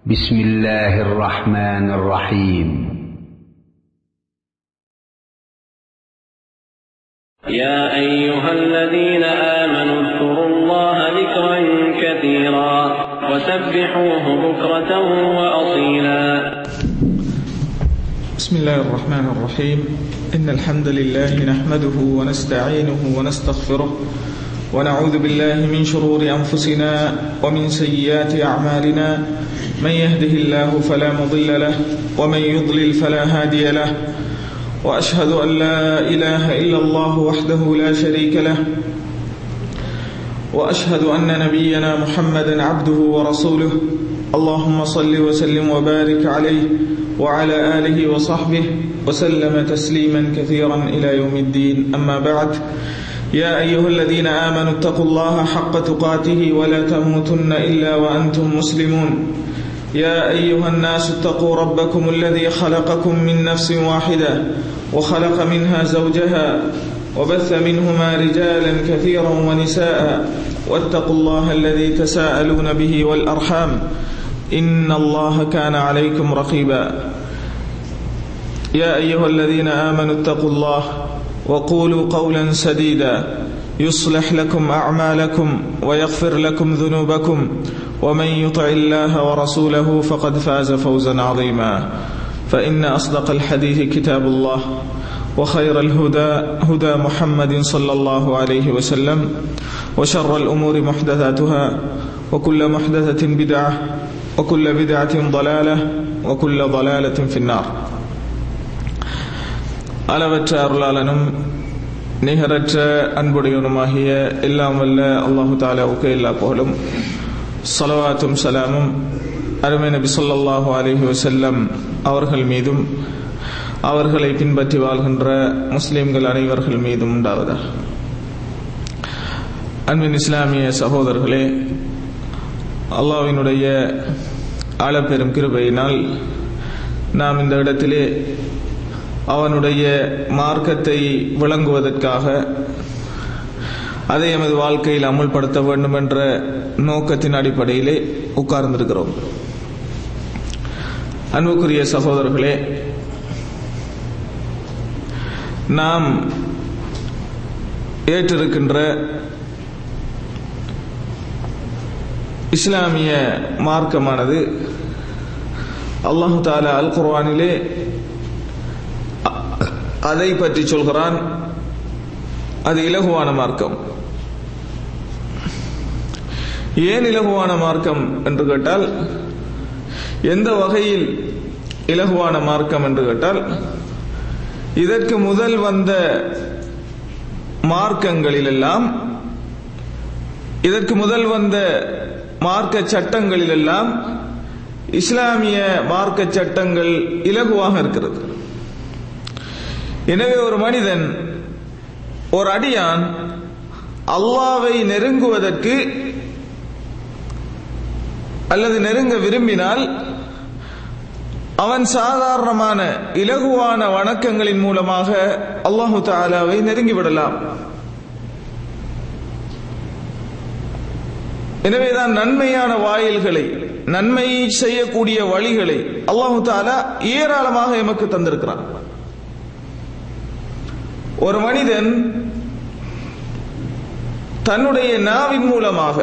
بسم الله الرحمن الرحيم يا أيها الذين آمنوا اذكروا الله ذكرا كثيرا وسبحوه بكرة وأصيلا بسم الله الرحمن الرحيم إن الحمد لله نحمده ونستعينه ونستغفره ونعوذ بالله من شرور أنفسنا ومن سيئات أعمالنا من يهده الله فلا مضل له ومن يضلل فلا هادي له وأشهد أن لا إله إلا الله وحده لا شريك له وأشهد أن نبينا محمدا عبده ورسوله اللهم صل وسلم وبارك عليه وعلى آله وصحبه وسلم تسليما كثيرا إلى يوم الدين أما بعد يا أيها الذين آمنوا اتقوا الله حق تقاته ولا تموتن إلا وأنتم مسلمون يا أيها الناس اتقوا ربكم الذي خلقكم من نفس واحدة وخلق منها زوجها وبث منهما رجالا كثيرا ونساء واتقوا الله الذي تساءلون به والأرحام إن الله كان عليكم رقيبا يا أيها الذين آمنوا اتقوا الله وقولوا قولا سديدا يصلح لكم أعمالكم ويغفر لكم ذنوبكم ومن يطع الله ورسوله فقد فاز فوزا عظيما فإن أصدق الحديث كتاب الله وخير الهدى هدى محمد صلى الله عليه وسلم وشر الأمور محدثاتها وكل محدثة بدعة وكل بدعة ضلالة وكل ضلالة في النار அளவற்ற அருளாளனும் நிகரற்ற அன்புடையவனுமாகிய எல்லாம் வல்ல அல்லாஹு தாலாவுக்கு எல்லா புகழும் சலவாத்தும் சலாமும் அருமை நபி சொல்லாஹு அலஹி வசல்லம் அவர்கள் மீதும் அவர்களை பின்பற்றி வாழ்கின்ற முஸ்லிம்கள் அனைவர்கள் மீதும் உண்டாவதா அன்பின் இஸ்லாமிய சகோதரர்களே அல்லாவினுடைய ஆழப்பெரும் கிருபையினால் நாம் இந்த இடத்திலே அவனுடைய மார்க்கத்தை விளங்குவதற்காக அதை எமது வாழ்க்கையில் அமுல்படுத்த வேண்டும் என்ற நோக்கத்தின் அடிப்படையிலே உட்கார்ந்திருக்கிறோம் அன்புக்குரிய சகோதரர்களே நாம் ஏற்றிருக்கின்ற இஸ்லாமிய மார்க்கமானது அல்லாஹு தாலா அல் குர்வானிலே அதை பற்றி சொல்கிறான் அது இலகுவான மார்க்கம் ஏன் இலகுவான மார்க்கம் என்று கேட்டால் எந்த வகையில் இலகுவான மார்க்கம் என்று கேட்டால் இதற்கு முதல் வந்த மார்க்கங்களிலெல்லாம் இதற்கு முதல் வந்த மார்க்க சட்டங்களிலெல்லாம் இஸ்லாமிய மார்க்க சட்டங்கள் இலகுவாக இருக்கிறது எனவே ஒரு மனிதன் ஒரு அடியான் அல்லாவை நெருங்குவதற்கு அல்லது நெருங்க விரும்பினால் அவன் சாதாரணமான இலகுவான வணக்கங்களின் மூலமாக அல்லாஹு தாலாவை நெருங்கிவிடலாம் எனவேதான் நன்மையான வாயில்களை நன்மை செய்யக்கூடிய வழிகளை அல்லாஹு தாலா ஏராளமாக எமக்கு தந்திருக்கிறான் ஒரு மனிதன் தன்னுடைய நாவின் மூலமாக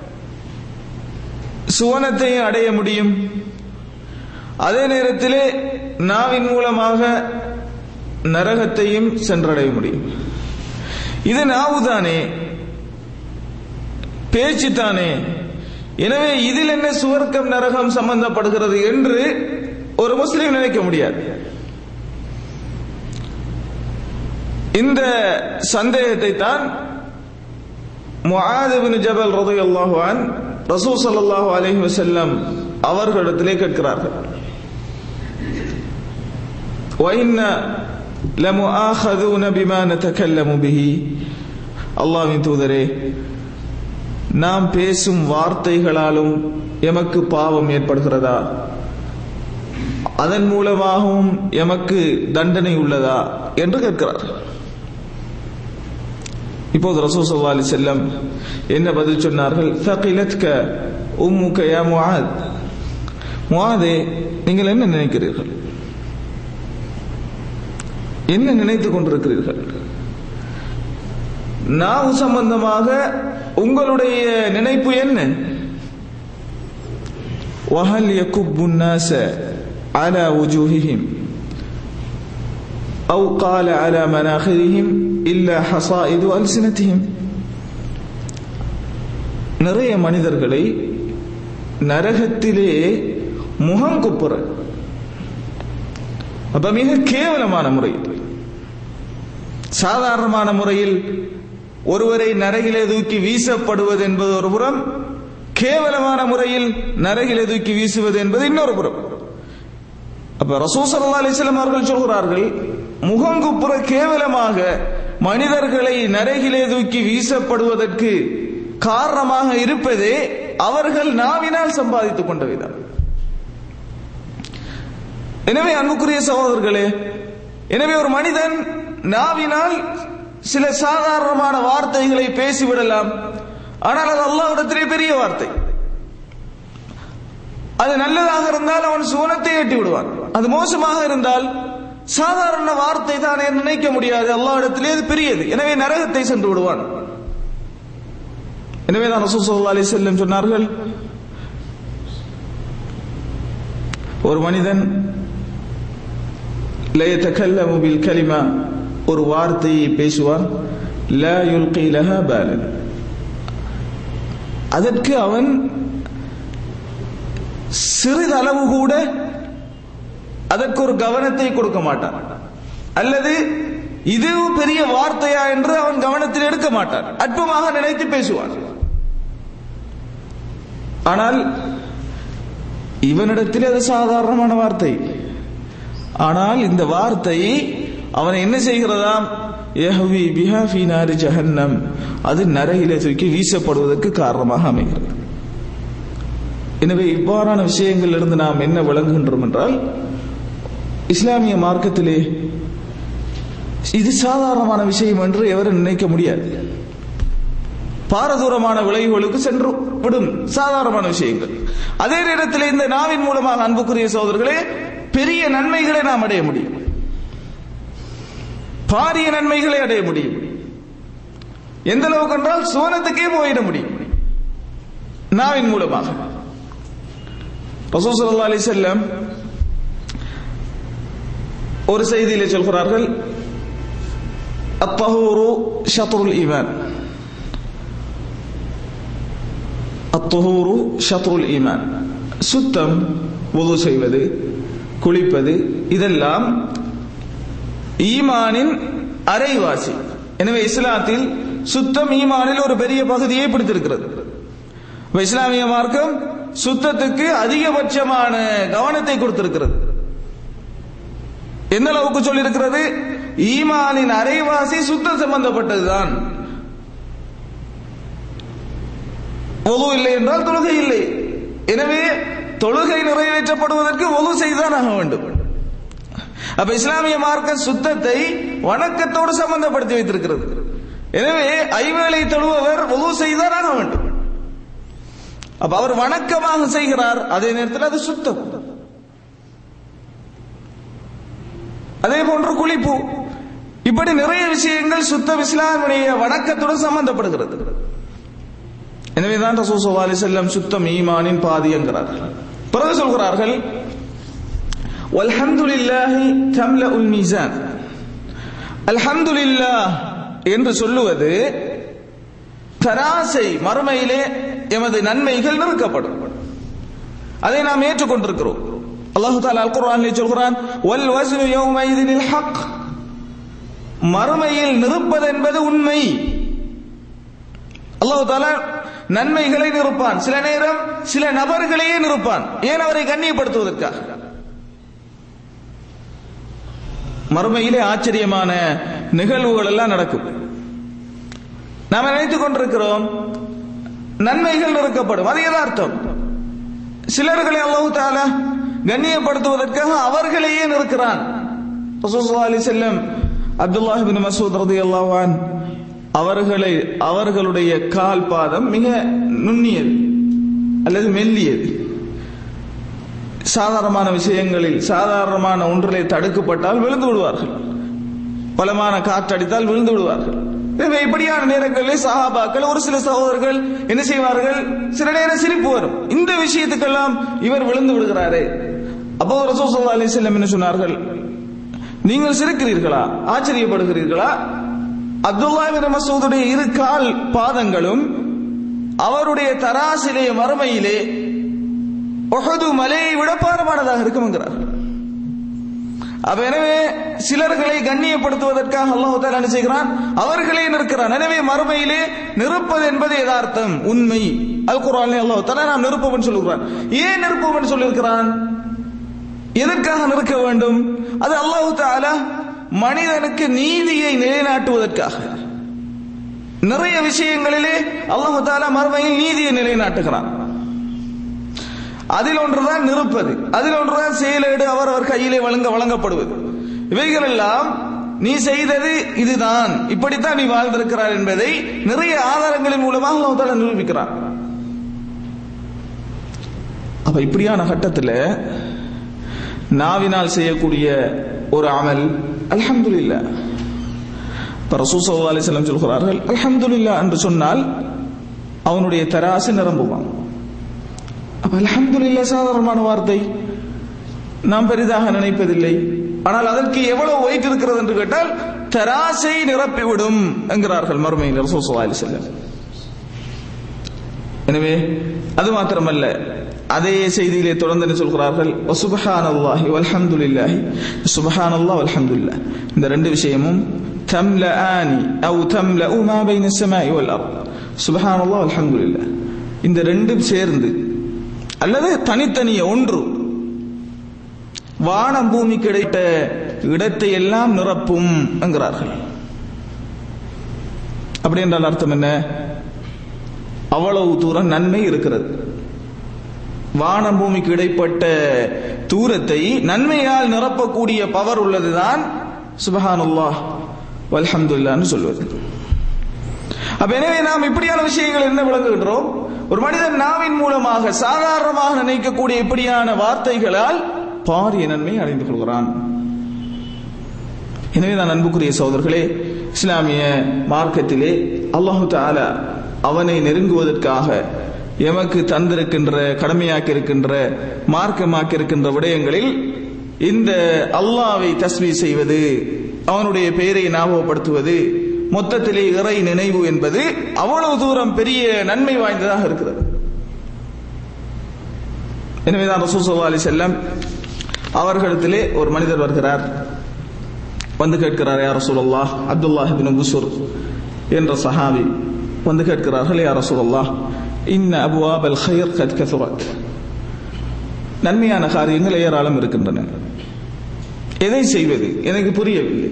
சுவனத்தை அடைய முடியும் அதே நேரத்திலே நாவின் மூலமாக நரகத்தையும் சென்றடைய முடியும் இது நாவுதானே பேச்சு தானே எனவே இதில் என்ன சுவர்க்கம் நரகம் சம்பந்தப்படுகிறது என்று ஒரு முஸ்லீம் நினைக்க முடியாது இந்த சந்தேகத்தை தான் முஆதுபின் ஜபல் ரதையல்லாஹுவான் ரசூ சல்லாஹூ அலஹி வசல்லம் அவர்களிடத்திலே கேட்கிறார்கள் وإن لمؤاخذون بما نتكلم به அல்லாவின் தூதரே நாம் பேசும் வார்த்தைகளாலும் எமக்கு பாவம் ஏற்படுகிறதா அதன் மூலமாகவும் எமக்கு தண்டனை உள்ளதா என்று கேட்கிறார் இப்போது ரசூ சல்லா அலி செல்லம் என்ன பதில் சொன்னார்கள் ثقلتك أمك يا معاذ முவாதே நீங்கள் என்ன நினைக்கிறீர்கள் என்ன நினைத்துக் கொண்டிருக்கிறீர்கள் நாவு சம்பந்தமாக உங்களுடைய நினைப்பு என்ன وهل يكب الناس على وجوههم أو قال على مناخرهم إلا حصائد ألسنتهم நிறைய மனிதர்களை நரகத்திலே முகம் குப்புற அப்ப மிக கேவலமான முறை சாதாரணமான முறையில் ஒருவரை நரகிலே தூக்கி வீசப்படுவது என்பது ஒரு புறம் கேவலமான முறையில் நரகிலே தூக்கி வீசுவது என்பது இன்னொரு புறம் அப்ப ரசூசல்லா அலிஸ்லாம் அவர்கள் சொல்கிறார்கள் முகங்குப்புற கேவலமாக மனிதர்களை நரகிலே தூக்கி வீசப்படுவதற்கு காரணமாக இருப்பதே அவர்கள் நாவினால் சம்பாதித்துக் கொண்ட விதம் எனவே அன்புக்குரிய சகோதரர்களே எனவே ஒரு மனிதன் நாவினால் சில சாதாரணமான வார்த்தைகளை பேசிவிடலாம் ஆனால் அது அல்லாஹ்விடத்திலே பெரிய வார்த்தை அது நல்லதாக இருந்தால் அவன் சுவனத்தை எட்டி விடுவான் அது மோசமாக இருந்தால் சாதாரண வார்த்தை தான் நினைக்க முடியாது அல்லாஹ்விடத்திலே அது பெரியது எனவே நரகத்தை சென்று விடுவான் எனவே தான் ரசூல் ஸல்லல்லாஹு அலைஹி வஸல்லம் சொன்னார்கள் ஒரு மனிதன் لا يتكلم بالكلمة ஒரு வார்த்தையை பேசுவான் لا يلقي لها بالا அதற்கு அவன் சிறிதளவு கூட அதற்கு ஒரு கவனத்தை கொடுக்க மாட்டான் அல்லது இது பெரிய வார்த்தையா என்று அவன் கவனத்தில் எடுக்க மாட்டான் அற்பமாக நினைத்து பேசுவான் ஆனால் இவனிடத்தில் அது சாதாரணமான வார்த்தை ஆனால் இந்த வார்த்தை அவனை என்ன செய்கிறதாம் யஹ்வி பிஹா ஃபீ நாரி ஜஹன்னம் அது நரகிலே தூக்கி வீசப்படுவதற்கு காரணமாக அமைகிறது எனவே இவ்வாறான விஷயங்கள் இருந்து நாம் என்ன விளங்குகின்றோம் என்றால் இஸ்லாமிய மார்க்கத்திலே இது சாதாரணமான விஷயம் என்று எவரும் நினைக்க முடியாது பாரதூரமான விளைவுகளுக்கு சென்று விடும் சாதாரணமான விஷயங்கள் அதே நேரத்தில் இந்த நாவின் மூலமாக அன்புக்குரிய சோதர்களே பெரிய நன்மைகளை நாம் அடைய முடியும் பாரிய நன்மைகளை அடைய முடியும் எந்த அளவுக்கு என்றால் சுவனத்துக்கே போயிட முடியும் நாவின் மூலமாக ரசூசல்லா அலி செல்லம் ஒரு செய்தியிலே சொல்கிறார்கள் அத்தஹூரு ஷத்ருல் ஈமான் அத்தஹூரு ஷத்ருல் ஈமான் சுத்தம் உது செய்வது குளிப்பது இதெல்லாம் ஈமானின் அரைவாசி எனவே இஸ்லாத்தில் சுத்தம் ஈமானில் ஒரு பெரிய பகுதியை பிடித்திருக்கிறது இஸ்லாமிய மார்க்கம் சுத்தத்துக்கு அதிகபட்சமான கவனத்தை கொடுத்திருக்கிறது எந்த அளவுக்கு சொல்லியிருக்கிறது ஈமானின் அரைவாசி சுத்தம் சம்பந்தப்பட்டதுதான் ஒது இல்லை என்றால் தொழுகை இல்லை எனவே தொழுகை நிறைவேற்றப்படுவதற்கு ஒது செய்தான் ஆக வேண்டும் அப்ப இஸ்லாமிய மார்க்க சுத்தத்தை வணக்கத்தோடு சம்பந்தப்படுத்தி வைத்திருக்கிறது எனவே ஐவேளை தொழுபவர் ஒது செய்தான் ஆக வேண்டும் அப்ப அவர் வணக்கமாக செய்கிறார் அதே நேரத்தில் அது சுத்தம் அதே போன்று குளிப்பு இப்படி நிறைய விஷயங்கள் சுத்தம் இஸ்லாமுடைய வணக்கத்துடன் சம்பந்தப்படுகிறது எனவேதான் ரசூல் சல்லா அலி செல்லம் சுத்தம் ஈமானின் பாதி என்கிறார்கள் பிறகு சொல்கிறார்கள் வல்ஹம்துலில்லாஹி தம்லஉல் மீசான் அல்ஹம்துலில்லாஹ் என்று சொல்லுவது தராசை மறுமையிலே எமது நன்மைகள் நிறுக்கப்படும் அதை நாம் ஏற்றுக்கொண்டிருக்கிறோம் அல்லாஹு தாலா அல் குர்ஆனிலே சொல்கிறான் வல் வஸ்னு யௌமைதினில் ஹக் மறுமையில் நிறுப்பது என்பது உண்மை அல்லாஹு தாலா நன்மைகளை நிறுப்பான் சில நேரம் சில நபர்களையே நிறுப்பான் ஏன் அவரை கண்ணியப்படுத்துவதற்காக மறுமையிலே ஆச்சரியமான நிகழ்வுகள் எல்லாம் நடக்கும் நாம் நினைத்துக் கொண்டிருக்கிறோம் நன்மைகள் நிறுக்கப்படும் அது யதார்த்தம் சிலர்களை அல்லாஹு தாலா கண்ணியப்படுத்துவதற்காக அவர்களையே நிற்கிறான் அலி செல்லம் அப்துல்லாஹி பின் மசூத் ரதி அல்லாவான் அவர்களை அவர்களுடைய கால் பாதம் மிக நுண்ணியது அல்லது மெல்லியது சாதாரணமான விஷயங்களில் சாதாரணமான ஒன்றிலே தடுக்கப்பட்டால் விழுந்து விடுவார்கள் பலமான காற்றடித்தால் விழுந்து விடுவார்கள் எனவே இப்படியான நேரங்களில் சஹாபாக்கள் ஒரு சில சகோதரர்கள் என்ன செய்வார்கள் சில நேரம் சிரிப்பு வரும் இந்த விஷயத்துக்கெல்லாம் இவர் விழுந்து விடுகிறாரே அப்போ ரசூல் ஸல்லல்லாஹு அலைஹி வஸல்லம் என்ன சொன்னார்கள் நீங்கள் சிரிக்கிறீர்களா ஆச்சரியப்படுகிறீர்களா அப்துல்லா பின் மசூதுடைய இரு கால் பாதங்களும் அவருடைய தராசிலே மறுமையிலே உஹது மலையை விட பாரமானதாக இருக்கும் என்கிறார் அப்ப எனவே சிலர்களை கண்ணியப்படுத்துவதற்காக அல்லாஹ் தாலா என்ன செய்கிறான் அவர்களே நிற்கிறான் எனவே மறுமையிலே நிற்பது என்பது யதார்த்தம் உண்மை அல் குரான் அல்லாஹ் தாலா நாம் நிற்பவன் சொல்லுகிறான் ஏன் நிற்பவன் சொல்லியிருக்கிறான் எதற்காக நிற்க வேண்டும் அது அல்லாஹு தாலா மனிதனுக்கு நீதியை நிலைநாட்டுவதற்காக நிறைய விஷயங்களிலே அல்லாஹு தாலா மறுமையில் நீதியை நிலைநாட்டுகிறான் அதில் ஒன்றுதான் நிற்பது அதில் ஒன்றுதான் செயலேடு அவரவர் கையிலே வழங்க வழங்கப்படுவது இவைகள் எல்லாம் நீ செய்தது இதுதான் இப்படித்தான் நீ வாழ்ந்திருக்கிறார் என்பதை நிறைய ஆதாரங்களின் மூலமாக அல்லாஹ் தாலா நிரூபிக்கிறான் அப்ப இப்படியான கட்டத்தில் நாவினால் செய்யக்கூடிய ஒரு அமல் அல்ஹம்துலில்லாஹ் இப்ப ரசூல் ஸல்லல்லாஹு அலைஹி வஸல்லம் சொல்கிறார்கள் அல்ஹம்துலில்லாஹ் என்று சொன்னால் அவனுடைய தராசு நிரம்புவான் அப்ப அல்ஹம்துலில்லாஹ் சாதாரணமான வார்த்தை நாம் பெரிதாக நினைப்பதில்லை ஆனால் அதற்கு எவ்வளவு வெயிட் இருக்கிறது என்று கேட்டால் தராசை நிரப்பிவிடும் என்கிறார்கள் மறுமையில் ரசூல் ஸல்லல்லாஹு அலைஹி வஸல்லம் எனவே அது மாத்திரமல்ல அதே செய்தியிலே தொடர்ந்து என்ன சொல்கிறார்கள் சுபஹானல்லாஹி வல்ஹம்துலில்லாஹி சுபஹானல்லாஹ் வல்ஹம்துலில்லாஹ் இந்த ரெண்டு விஷயமும் தம்லஆனி அவு தம்லஉ மா பைன ஸமாஇ வல் அர்த் சுபஹானல்லாஹ் வல்ஹம்துலில்லாஹ் இந்த ரெண்டும் சேர்ந்து அல்லது தனித்தனியே ஒன்று வானம் பூமிக்கு இடையிட்ட இடத்தை எல்லாம் நிரப்பும் என்கிறார்கள் அப்படி என்றால் அர்த்தம் என்ன அவ்வளவு தூரம் நன்மை இருக்கிறது வானம் பூமிக்கு இடைப்பட்ட தூரத்தை நன்மையால் நிரப்பக்கூடிய பவர் உள்ளதுதான் சுபஹானுல்லாஹ் வல்ஹம்துல்லான்னு சொல்வது அப்ப எனவே நாம் இப்படியான விஷயங்கள் என்ன விளங்குகின்றோம் ஒரு மனிதன் நாவின் மூலமாக சாதாரணமாக நினைக்கக்கூடிய இப்படியான வார்த்தைகளால் பாரிய நன்மை அடைந்து கொள்கிறான் எனவே நான் அன்புக்குரிய சகோதரர்களே இஸ்லாமிய மார்க்கத்திலே அல்லாஹு தாலா அவனை நெருங்குவதற்காக எமக்கு தந்திருக்கின்ற கடமையாக்கி இருக்கின்ற மார்க்கமாக்கி இருக்கின்ற விடயங்களில் இந்த அல்லாவை தஸ்மீ செய்வது அவனுடைய பெயரை ஞாபகப்படுத்துவது மொத்தத்திலே இறை நினைவு என்பது அவ்வளவு தூரம் பெரிய நன்மை வாய்ந்ததாக இருக்கிறது எனவேதான் ரசூல் சல்லா அலி செல்லம் அவர்களிடத்திலே ஒரு மனிதர் வருகிறார் வந்து கேட்கிறார் யார் ரசூலுல்லாஹ் அப்துல்லாஹ் பின் புசுர் என்ற சஹாபி வந்து கேட்கிறார்கள் யார் ரசூலுல்லாஹ் இன்ன அபுவாப் அல் ஹைர் கத் கசுரத் நன்மையான காரியங்கள் ஏராளம் இருக்கின்றன எதை செய்வது எனக்கு புரியவில்லை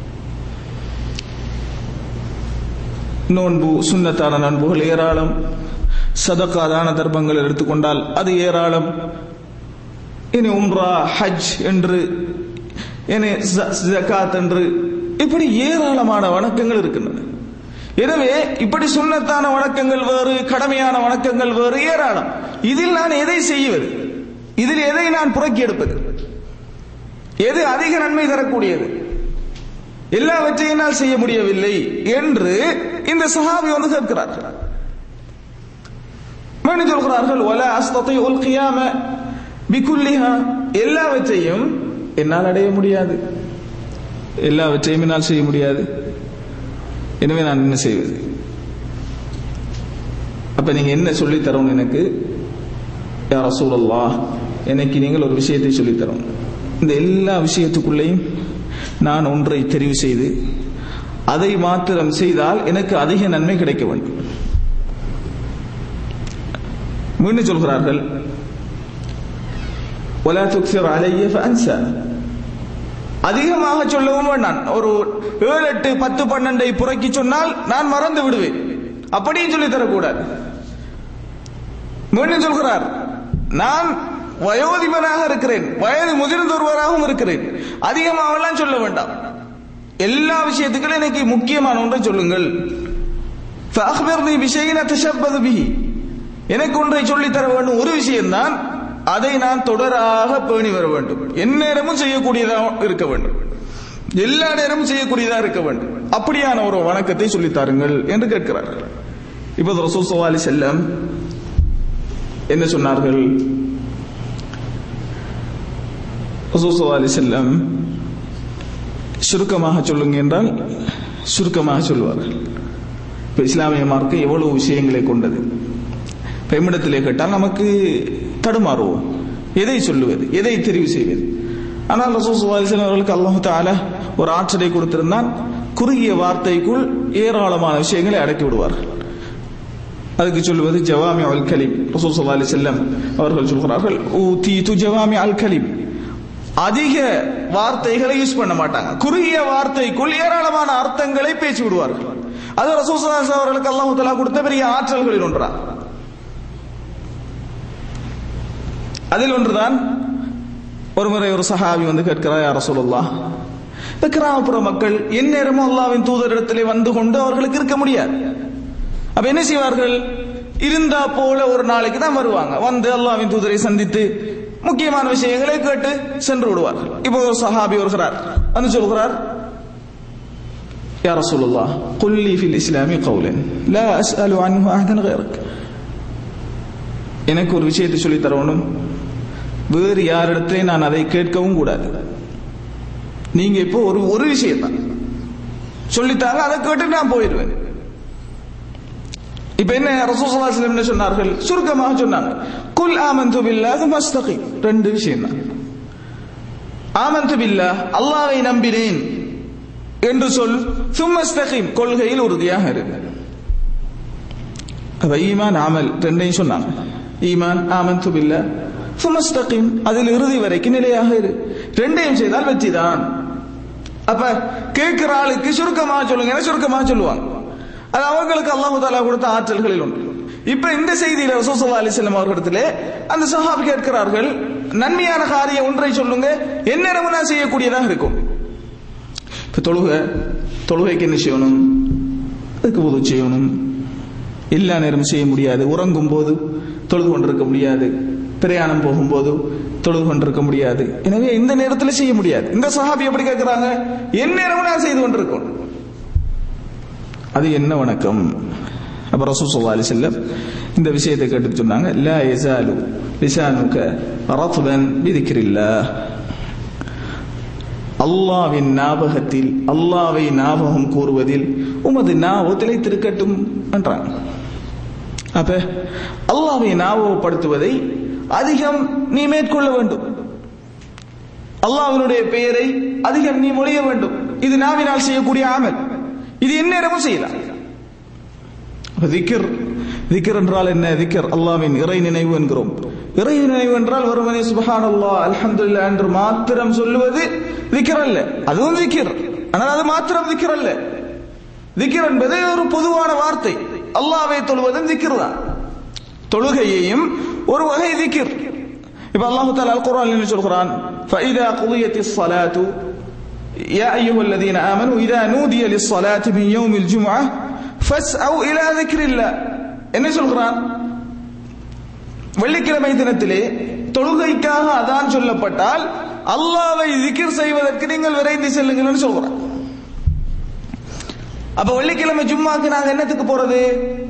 நோன்பு சுண்ணத்தான நண்புகள் ஏராளம் சதக்கா தான தர்மங்கள் எடுத்துக்கொண்டால் அது ஏராளம் இனி உம்ரா ஹஜ் என்று இனி ஜகாத் என்று இப்படி ஏராளமான வணக்கங்கள் இருக்கின்றன எனவே இப்படி சுண்ணத்தான வணக்கங்கள் வேறு கடமையான வணக்கங்கள் வேறு ஏராளம் இதில் நான் எதை செய்வது இதில் எதை நான் புறக்கி எடுப்பது எது அதிக நன்மை தரக்கூடியது எல்லாவற்றையும் என்னால் செய்ய முடியவில்லை என்று இந்த சஹாபி வந்து கேட்கிறார்கள் மீண்டும் சொல்கிறார்கள் ஒல அஸ்தத்தை உல் கியாம பிகுல்லிஹா எல்லாவற்றையும் என்னால் அடைய முடியாது எல்லாவற்றையும் என்னால் செய்ய முடியாது எனவே நான் என்ன செய்வது அப்ப நீங்க என்ன சொல்லி தரணும் எனக்கு யார் ரசூலல்லா எனக்கு நீங்கள் ஒரு விஷயத்தை சொல்லி தரணும் இந்த எல்லா விஷயத்துக்குள்ளேயும் நான் ஒன்றை தெரிவு செய்து அதை மாத்திரம் செய்தால் எனக்கு அதிக நன்மை கிடைக்க வேண்டும் மீண்டும் சொல்கிறார்கள் ولا تكثر علي فانسى அதிகமாக சொல்லவும் வேண்டாம் ஒரு ஏழு எட்டு பத்து பன்னெண்டை புறக்கி சொன்னால் நான் மறந்து விடுவேன் அப்படியும் சொல்லி தரக்கூடாது மீண்டும் சொல்கிறார் நான் வயோதிபனாக இருக்கிறேன் வயது முதிர்ந்தொருவராகவும் இருக்கிறேன் அதிகமாகலாம் சொல்ல வேண்டாம் எல்லா விஷயத்துக்கும் எனக்கு முக்கியமான ஒன்றை சொல்லுங்கள் விஷயின எனக்கு ஒன்றை சொல்லித்தர வேண்டும் ஒரு விஷயம்தான் அதை நான் தொடராக பேணி வர வேண்டும் எந்நேரமும் செய்யக்கூடியதாக இருக்க வேண்டும் எல்லா நேரமும் செய்யக்கூடியதா இருக்க வேண்டும் அப்படியான ஒரு வணக்கத்தை சொல்லித் தாருங்கள் என்று கேட்கிறார்கள் இப்போது ரசூல் ஸல்லல்லாஹு அலைஹி செல்லம் என்ன சொன்னார்கள் ரசூல் ஸல்லல்லாஹு அலைஹி செல்லம் சுருக்கமாக சொல்லுங்க என்றால் சுருக்கமாக சொல்வார்கள் இப்ப இஸ்லாமிய மார்க்கம் எவ்வளவு விஷயங்களை கொண்டது இப்ப எம்மிடத்திலே கேட்டால் நமக்கு தடுமாறுவோம் எதை சொல்லுவது எதை தெரிவு செய்வது ஆனால் ரசூல் ஸல்லல்லாஹு அலைஹி வஸல்லம் அவர்களுக்கு அல்லாஹ் தஆலா ஒரு ஆற்றலை கொடுத்திருந்தான் குறுகிய வார்த்தைக்குள் ஏராளமான விஷயங்களை அடக்கி விடுவார்கள் அதுக்கு சொல்வது ஜவாமி அல் கலீம் ரசூல் ஸல்லல்லாஹு அலைஹி வஸல்லம் அவர்கள் சொல்கிறார்கள் ஊதீது ஜவாமி அல் கலீம் அதிக வார்த்தைகளை யூஸ் பண்ண மாட்டாங்க குறுகிய வார்த்தைக்குள் ஏராளமான அர்த்தங்களை பேசி விடுவார்கள் அது ரசூல் ஸல்லல்லாஹு அலைஹி வஸல்லம் அவர்களுக்கு அல்லாஹ் தஆலா கொடுத்த பெரிய ஆற்றல்களில் ஒன்றா அதில் ஒன்றுதான் ஒருமுறை ஒரு சஹாபி வந்து கேட்கிறார் யார் ரசூலுல்லாஹ் இந்த கிராமப்புற மக்கள் எந்நேரமும் அல்லாவின் தூதரிடத்திலே வந்து கொண்டு அவர்களுக்கு இருக்க முடியாது அப்ப என்ன செய்வார்கள் இருந்தா போல ஒரு நாளைக்கு தான் வருவாங்க வந்து அல்லாவின் தூதரை சந்தித்து முக்கியமான விஷயங்களை கேட்டு சென்று விடுவார்கள் இப்போ ஒரு சஹாபி வருகிறார் வந்து சொல்கிறார் يا رسول الله قل لي في الإسلام قولا لا أسأل عنه أحدا غيرك எனக்கு ஒரு விஷயத்தை சொல்லி தரணும் வேறு யாரிடத்திலே நான் அதை கேட்கவும் கூடாது நீங்க இப்போ ஒரு ஒரு விஷயம் தான் சொல்லித்தாங்க அதை கேட்டு நான் போயிடுவேன் இப்ப என்ன ரசூசல்லா என்ன சொன்னார்கள் சுருக்கமாக சொன்னாங்க குல் ஆமந்து பில்லாஹ் மஸ்தகி ரெண்டு விஷயம் தான் ஆமந்து பில்லா அல்லாவை நம்பினேன் என்று சொல் சும்மஸ்தகிம் கொள்கையில் உறுதியாக இருக்கு அப்ப ஈமான் ஆமல் ரெண்டையும் சொன்னாங்க ஈமான் ஆமந்து பில்லா சுமஸ்தகிம் அதில் இறுதி வரைக்கும் நிலையாக இரு ரெண்டையும் செய்தால் வெற்றி தான் அப்ப கேட்கிற ஆளுக்கு சுருக்கமாக சொல்லுங்க சுருக்கமாக சொல்லுவாங்க அது அவங்களுக்கு அல்லாஹு தாலா கொடுத்த ஆற்றல்களில் ஒன்று இப்ப இந்த செய்தியில ரசூசல்லா அலிசல்லம் அவர்களிடத்திலே அந்த சஹாபி கேட்கிறார்கள் நன்மையான காரியம் ஒன்றை சொல்லுங்க எந்நேரமும் நான் செய்யக்கூடியதாக இருக்கும் இப்ப தொழுகை தொழுகைக்கு என்ன செய்யணும் அதுக்கு உதவி செய்யணும் எல்லா நேரமும் செய்ய முடியாது உறங்கும் போது தொழுது கொண்டிருக்க முடியாது பிரயாணம் போகும்போது தொழுது கொண்டிருக்க முடியாது எனவே இந்த நேரத்தில் செய்ய முடியாது இந்த சஹாபி எப்படி கேட்கிறாங்க என் நேரமும் நான் செய்து கொண்டிருக்கோம் அது என்ன வணக்கம் அப்ப ரசூல் ஸல்லல்லாஹு அலைஹி வஸல்லம் இந்த விஷயத்தை கேட்டு சொன்னாங்க லா யஸாலு லிசானுக ரத்பன் பிதிக்ரில்லாஹ் அல்லாவின் ஞாபகத்தில் அல்லாவை ஞாபகம் கூறுவதில் உமது நாவோ திளைத்திருக்கட்டும் என்றாங்க அப்ப அல்லாவை ஞாபகப்படுத்துவதை அதிகம் நீ மேற்கொள்ள வேண்டும் அல்லாஹ்வினுடைய பெயரை அதிகம் நீ மொழிய வேண்டும் இது நாவினால் செய்யக்கூடிய ஆமல் இது எந்நேரமும் செய்யலாம் திக்கர் திக்கர் என்றால் என்ன திக்கர் அல்லாவின் இறை நினைவு என்கிறோம் இறை நினைவு என்றால் ஒருவனை சுபஹான் அல்லா அல்ஹம்துல்லா என்று மாத்திரம் சொல்லுவது திக்கர் அல்ல அதுவும் திக்கர் ஆனால் அது மாத்திரம் திக்கர் அல்ல திக்கர் என்பது ஒரு பொதுவான வார்த்தை அல்லாவை தொழுவதும் திக்கர் தான் தொழுகையையும் ஒரு வகை திக்கர் இப்ப அல்லாஹு தாலா அல் குர்ஆன் என்ன சொல்கிறான் فإذا قضيت الصلاة يا أيها الذين آمنوا إذا نودي للصلاة من يوم الجمعة فاسعوا إلى ذكر الله என்ன சொல்கிறான் வெள்ளிக்கிழமை தினத்திலே தொழுகைக்காக அதான் சொல்லப்பட்டால் அல்லாவை திக்கிர் செய்வதற்கு நீங்கள் விரைந்து செல்லுங்கள்னு சொல்கிறான் அப்ப வெள்ளிக்கிழமை ஜும்மாக்கு நாங்க என்னத்துக்கு போறது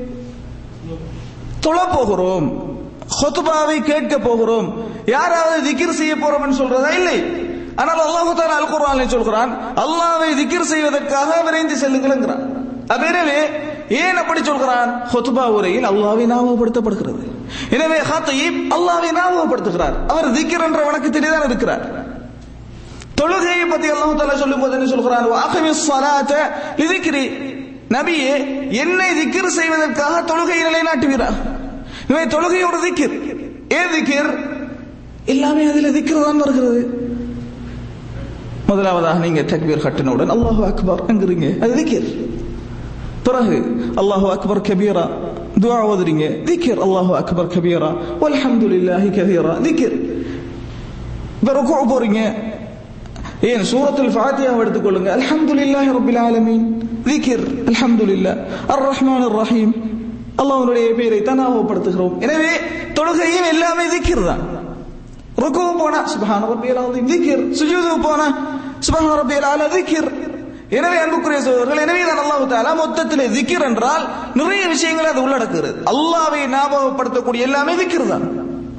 தொழ போகிறோம் ஹொத்துபாவை கேட்க போகிறோம் யாராவது திக்கிர் செய்ய போறோம் சொல்றதா இல்லை ஆனால் அல்லாஹு தாலா அல் குர்ஆனில் சொல்கிறான் அல்லாஹ்வை திக்கிர் செய்வதற்காக விரைந்து செல்லுங்கள்ங்கிறான் அப்ப எனவே ஏன் அப்படி சொல்கிறான் ஹொத்துபா உரையில் அல்லாஹ்வை ஞாபகப்படுத்தப்படுகிறது எனவே ஹாத்தீப் அல்லாஹ்வை ஞாபகப்படுத்துகிறார் அவர் திக்கிர் என்ற வணக்கத்திலே தான் இருக்கிறார் தொழுகையை பத்தி அல்லாஹ் தாலா சொல்லும் போது என்ன சொல்கிறான் வாகமி ஸலாத லிதிக்ரி நபியே என்னை திக்கிர் செய்வதற்காக தொழுகையை நிலைநாட்டுகிறார் இவை தொழுகை ஒரு திக்கிர் ஏன் திக்கிர் எல்லாமே அதில் திக்கிர் தான் வருகிறது முதலாவதாக நீங்க தக்பீர் கட்டினவுடன் அல்லாஹு அக்பர் என்கிறீங்க அது திக்கிர் பிறகு அல்லாஹு அக்பர் கபீரா துஆ ஓதுறீங்க திக்கிர் அல்லாஹு அக்பர் கபீரா வல்ஹம்துலில்லாஹி கபீரா திக்கிர் இப்ப ருக்கு போறீங்க ஏன் சூரத்துல் ஃபாத்திஹா எடுத்துக்கொள்ளுங்க அல்ஹம்துலில்லாஹி ரப்பில் ஆலமீன் திக்கிர் அல்ஹம்துலில்லாஹ் அர் ரஹ்மானிர் ரஹீம் அல்லாஹ்வுடைய பெயரை தான் ஞாபகப்படுத்துகிறோம் எனவே தொழுகையும் எல்லாமே திக்கிர் தான் ருக்கு போனா சுபஹான ரப்பியல் அலீம் திக்ர் சுஜூது போனா சுபஹான ரப்பியல் அலா திக்ர் எனவே அன்புக்குரிய சகோதரர்கள் எனவே தான் அல்லாஹ் தாலா மொத்தத்தில் திக்ர் என்றால் நிறைய விஷயங்களை அது உள்ளடக்குகிறது அல்லாஹ்வை ஞாபகப்படுத்தக்கூடிய எல்லாமே திக்ர் தான்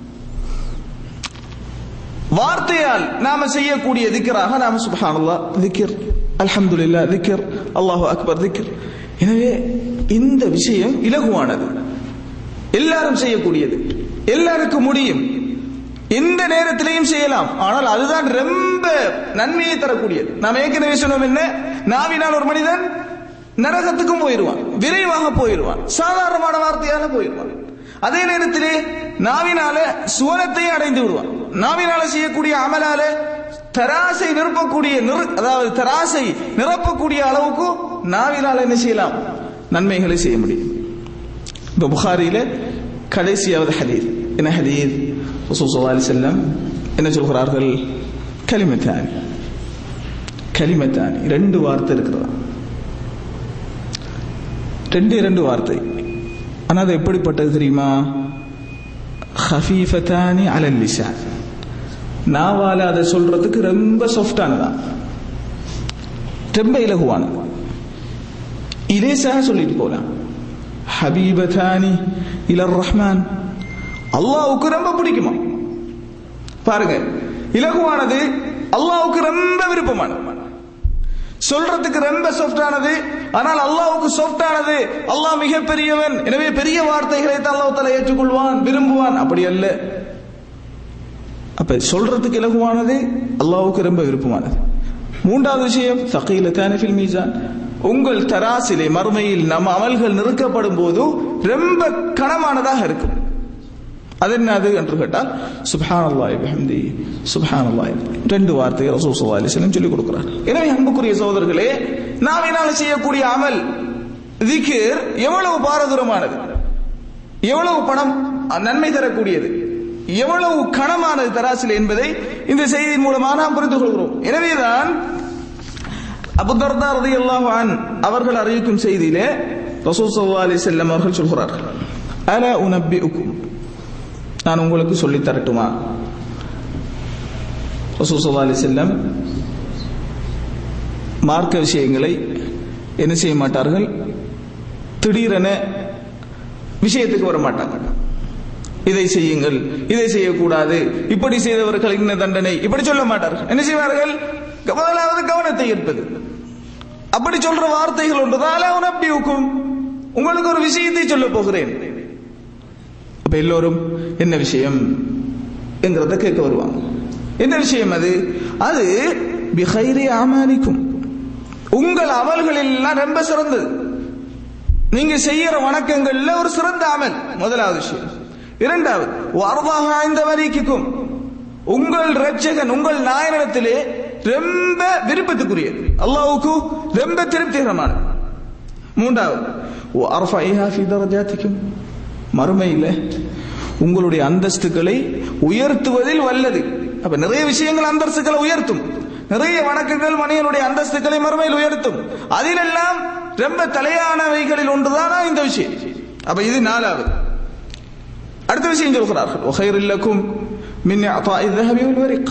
வார்த்தையால் நாம செய்யக்கூடிய திக்கராக நாம சுபஹானல்லா திக்ர் அல்ஹம்துலில்லாஹ் திக்ர் அல்லாஹு அக்பர் திக்ர் எனவே இந்த விஷயம் இலகுவானது எல்லாரும் செய்யக்கூடியது எல்லாருக்கும் முடியும் எந்த நேரத்திலையும் செய்யலாம் ஆனால் அதுதான் ரொம்ப நன்மையை தரக்கூடியது நாம் ஏற்கனவே சொன்னோம் என்ன நாவினால் ஒரு மனிதன் நரகத்துக்கும் போயிடுவான் விரைவாக போயிடுவான் சாதாரணமான வார்த்தையால போயிடுவான் அதே நேரத்திலே நாவினால சுவனத்தையும் அடைந்து விடுவான் நாவினால செய்யக்கூடிய அமலால தராசை நிரப்பக்கூடிய நிறு- அதாவது தராசை நிரப்பக்கூடிய அளவுக்கு நாவினால என்ன செய்யலாம் நன்மைகளை செய்ய முடியும் இப்ப புகாரியில கடைசியாவது ஹதீர் என்ன ஹதீர் ரசூல் ஸல்லல்லாஹு அலைஹி வஸல்லம் என்ன சொல்கிறார்கள் கலிமத்தான் கலிமத்தான் ரெண்டு வார்த்தை இருக்கிறதா ரெண்டு ரெண்டு வார்த்தை ஆனா அது எப்படிப்பட்டது தெரியுமா ஹஃபீஃபத்தானி அலல் லிசான் நாவால அதை சொல்றதுக்கு ரொம்ப சாஃப்டானதா ரொம்ப இலகுவானது இலேசாக சொல்லிட்டு போலாம் ஹபீபதானி இலர் ரஹ்மான் அல்லாஹ்வுக்கு ரொம்ப பிடிக்குமா பாருங்க இலகுவானது அல்லாஹ்வுக்கு ரொம்ப விருப்பமானது சொல்றதுக்கு ரொம்ப சாஃப்டானது ஆனால் அல்லாஹ்வுக்கு சாஃப்டானது அல்லாஹ் மிக பெரியவன் எனவே பெரிய வார்த்தைகளை தான் அல்லாஹ் தஆலா ஏற்றுக்கொள்வான் விரும்புவான் அப்படி அல்ல அப்ப சொல்றதுக்கு இலகுவானது அல்லாஹ்வுக்கு ரொம்ப விருப்பமானது மூன்றாவது விஷயம் தகீலத்தான ஃபில் மீசான் உங்கள் தராசிலே மறுமையில் நம்ம அமல்கள் நிறுக்கப்படும் போது ரொம்ப கனமானதாக இருக்கும் அது என்னது என்று கேட்டால் சுப்ஹானல்லாஹி பிஹம்தி சுப்ஹானல்லாஹி ரெண்டு வார்த்தை ரசூல் ஸல்லல்லாஹு அலைஹி வஸல்லம் சொல்லி கொடுக்கிறார் எனவே அன்புக்குரிய சகோதரர்களே நாவினால் செய்யக்கூடிய அமல் திக்ர் எவ்வளவு பாரதூரமானது எவ்வளவு பணம் நன்மை தரக்கூடியது எவ்வளவு கனமானது தராசில் என்பதை இந்த செய்தியின் மூலமாக நாம் புரிந்து கொள்கிறோம் எனவேதான் அபு தர்தா ரலியல்லாஹு அன் அவர்கள் அறிவிக்கும் செய்தியிலே ரசூல் ஸல்லல்லாஹு அலைஹி வஸல்லம் அவர்கள் சொல்கிறார்கள் அலா உனப்பிஉக்கும் நான் உங்களுக்கு சொல்லித் தரட்டுமா ரசூல் ஸல்லல்லாஹு அலைஹி வஸல்லம் மார்க்க விஷயங்களை என்ன செய்ய மாட்டார்கள் திடீரென விஷயத்துக்கு வர மாட்டாங்க இதை செய்யுங்கள் இதை செய்யக்கூடாது இப்படி செய்தவர்கள் இன்ன தண்டனை இப்படி சொல்ல மாட்டார்கள் என்ன செய்வார்கள் முதலாவது கவனத்தை ஈர்ப்பது அப்படி சொல்ற வார்த்தைகள் ஒன்றுதான் உனப்பி ஊக்கும் உங்களுக்கு ஒரு விஷயத்தை சொல்ல போகிறேன் அப்ப எல்லோரும் என்ன விஷயம் என்கிறத கேட்க வருவாங்க என்ன விஷயம் அது அது பிஹைரி அமாலிக்கும் உங்கள் அமல்கள் எல்லாம் ரொம்ப சிறந்தது நீங்க செய்யற வணக்கங்கள்ல ஒரு சிறந்த அமல் முதலாவது விஷயம் இரண்டாவது வரதாக ஆய்ந்த வரிக்கும் உங்கள் ரட்சகன் உங்கள் நாயனிடத்திலே ரொம்ப விருப்பத்துக்குரியது அல்லாவுக்கு ரொம்ப திருப்திகரமானது மூன்றாவது அர்ஃபைஹா ஃபி தரஜாத்திக்கும் மறுமையில் உங்களுடைய அந்தஸ்துகளை உயர்த்துவதில் வல்லது அப்ப நிறைய விஷயங்கள் அந்தஸ்துகளை உயர்த்தும் நிறைய வணக்கங்கள் மனிதனுடைய அந்தஸ்துகளை மறுமையில் உயர்த்தும் அதிலெல்லாம் ரொம்ப தலையானவைகளில் ஒன்றுதானா இந்த விஷயம் அப்ப இது நாலாவது அடுத்த விஷயம் சொல்கிறார்கள் ஒஹைரில்லக்கும் மின் அத்தாஇ الذهب والورق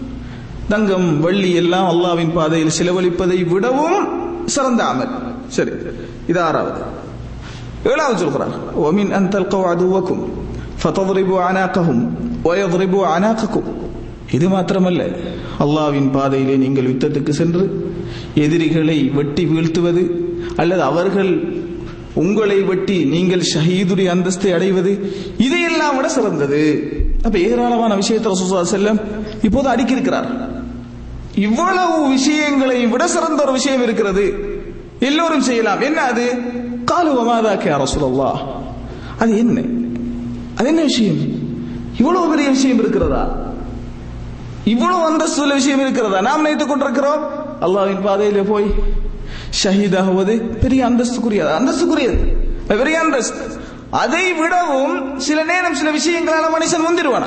தங்கம் வெள்ளி எல்லாம் அல்லாவின் பாதையில் செலவழிப்பதை விடவும் சிறந்த அமல் சரி இது ஆறாவது ஏழாவது சொல்கிறார் ومن أن تلقوا عدوكم فتضربوا عناقهم ويضربوا عناقكم இது மாத்திரமல்ல அல்லாவின் பாதையிலே நீங்கள் யுத்தத்துக்கு சென்று எதிரிகளை வெட்டி வீழ்த்துவது அல்லது அவர்கள் உங்களை வெட்டி நீங்கள் ஷஹீதுடைய அந்தஸ்தை அடைவது இதையெல்லாம் விட சிறந்தது அப்ப ஏராளமான விஷயத்தை ரசூசா செல்லம் இப்போது அடுக்கியிருக்கிறார் இவ்வளவு விஷயங்களை விட சிறந்த ஒரு விஷயம் இருக்கிறது எல்லோரும் செய்யலாம் என்ன அது காலுவமாதா கே ரசூலல்லா அது என்ன அது என்ன விஷயம் இவ்வளவு பெரிய விஷயம் இருக்கிறதா இவ்வளவு அந்தஸ்துள்ள விஷயம் இருக்கிறதா நாம் நினைத்துக் கொண்டிருக்கிறோம் அல்லாவின் பாதையில போய் ஷஹீதாகுவது பெரிய அந்தஸ்துக்குரியது அந்தஸ்துக்குரியது பெரிய அந்தஸ்து அதை விடவும் சில நேரம் சில விஷயங்களால மனுஷன் முந்திருவானா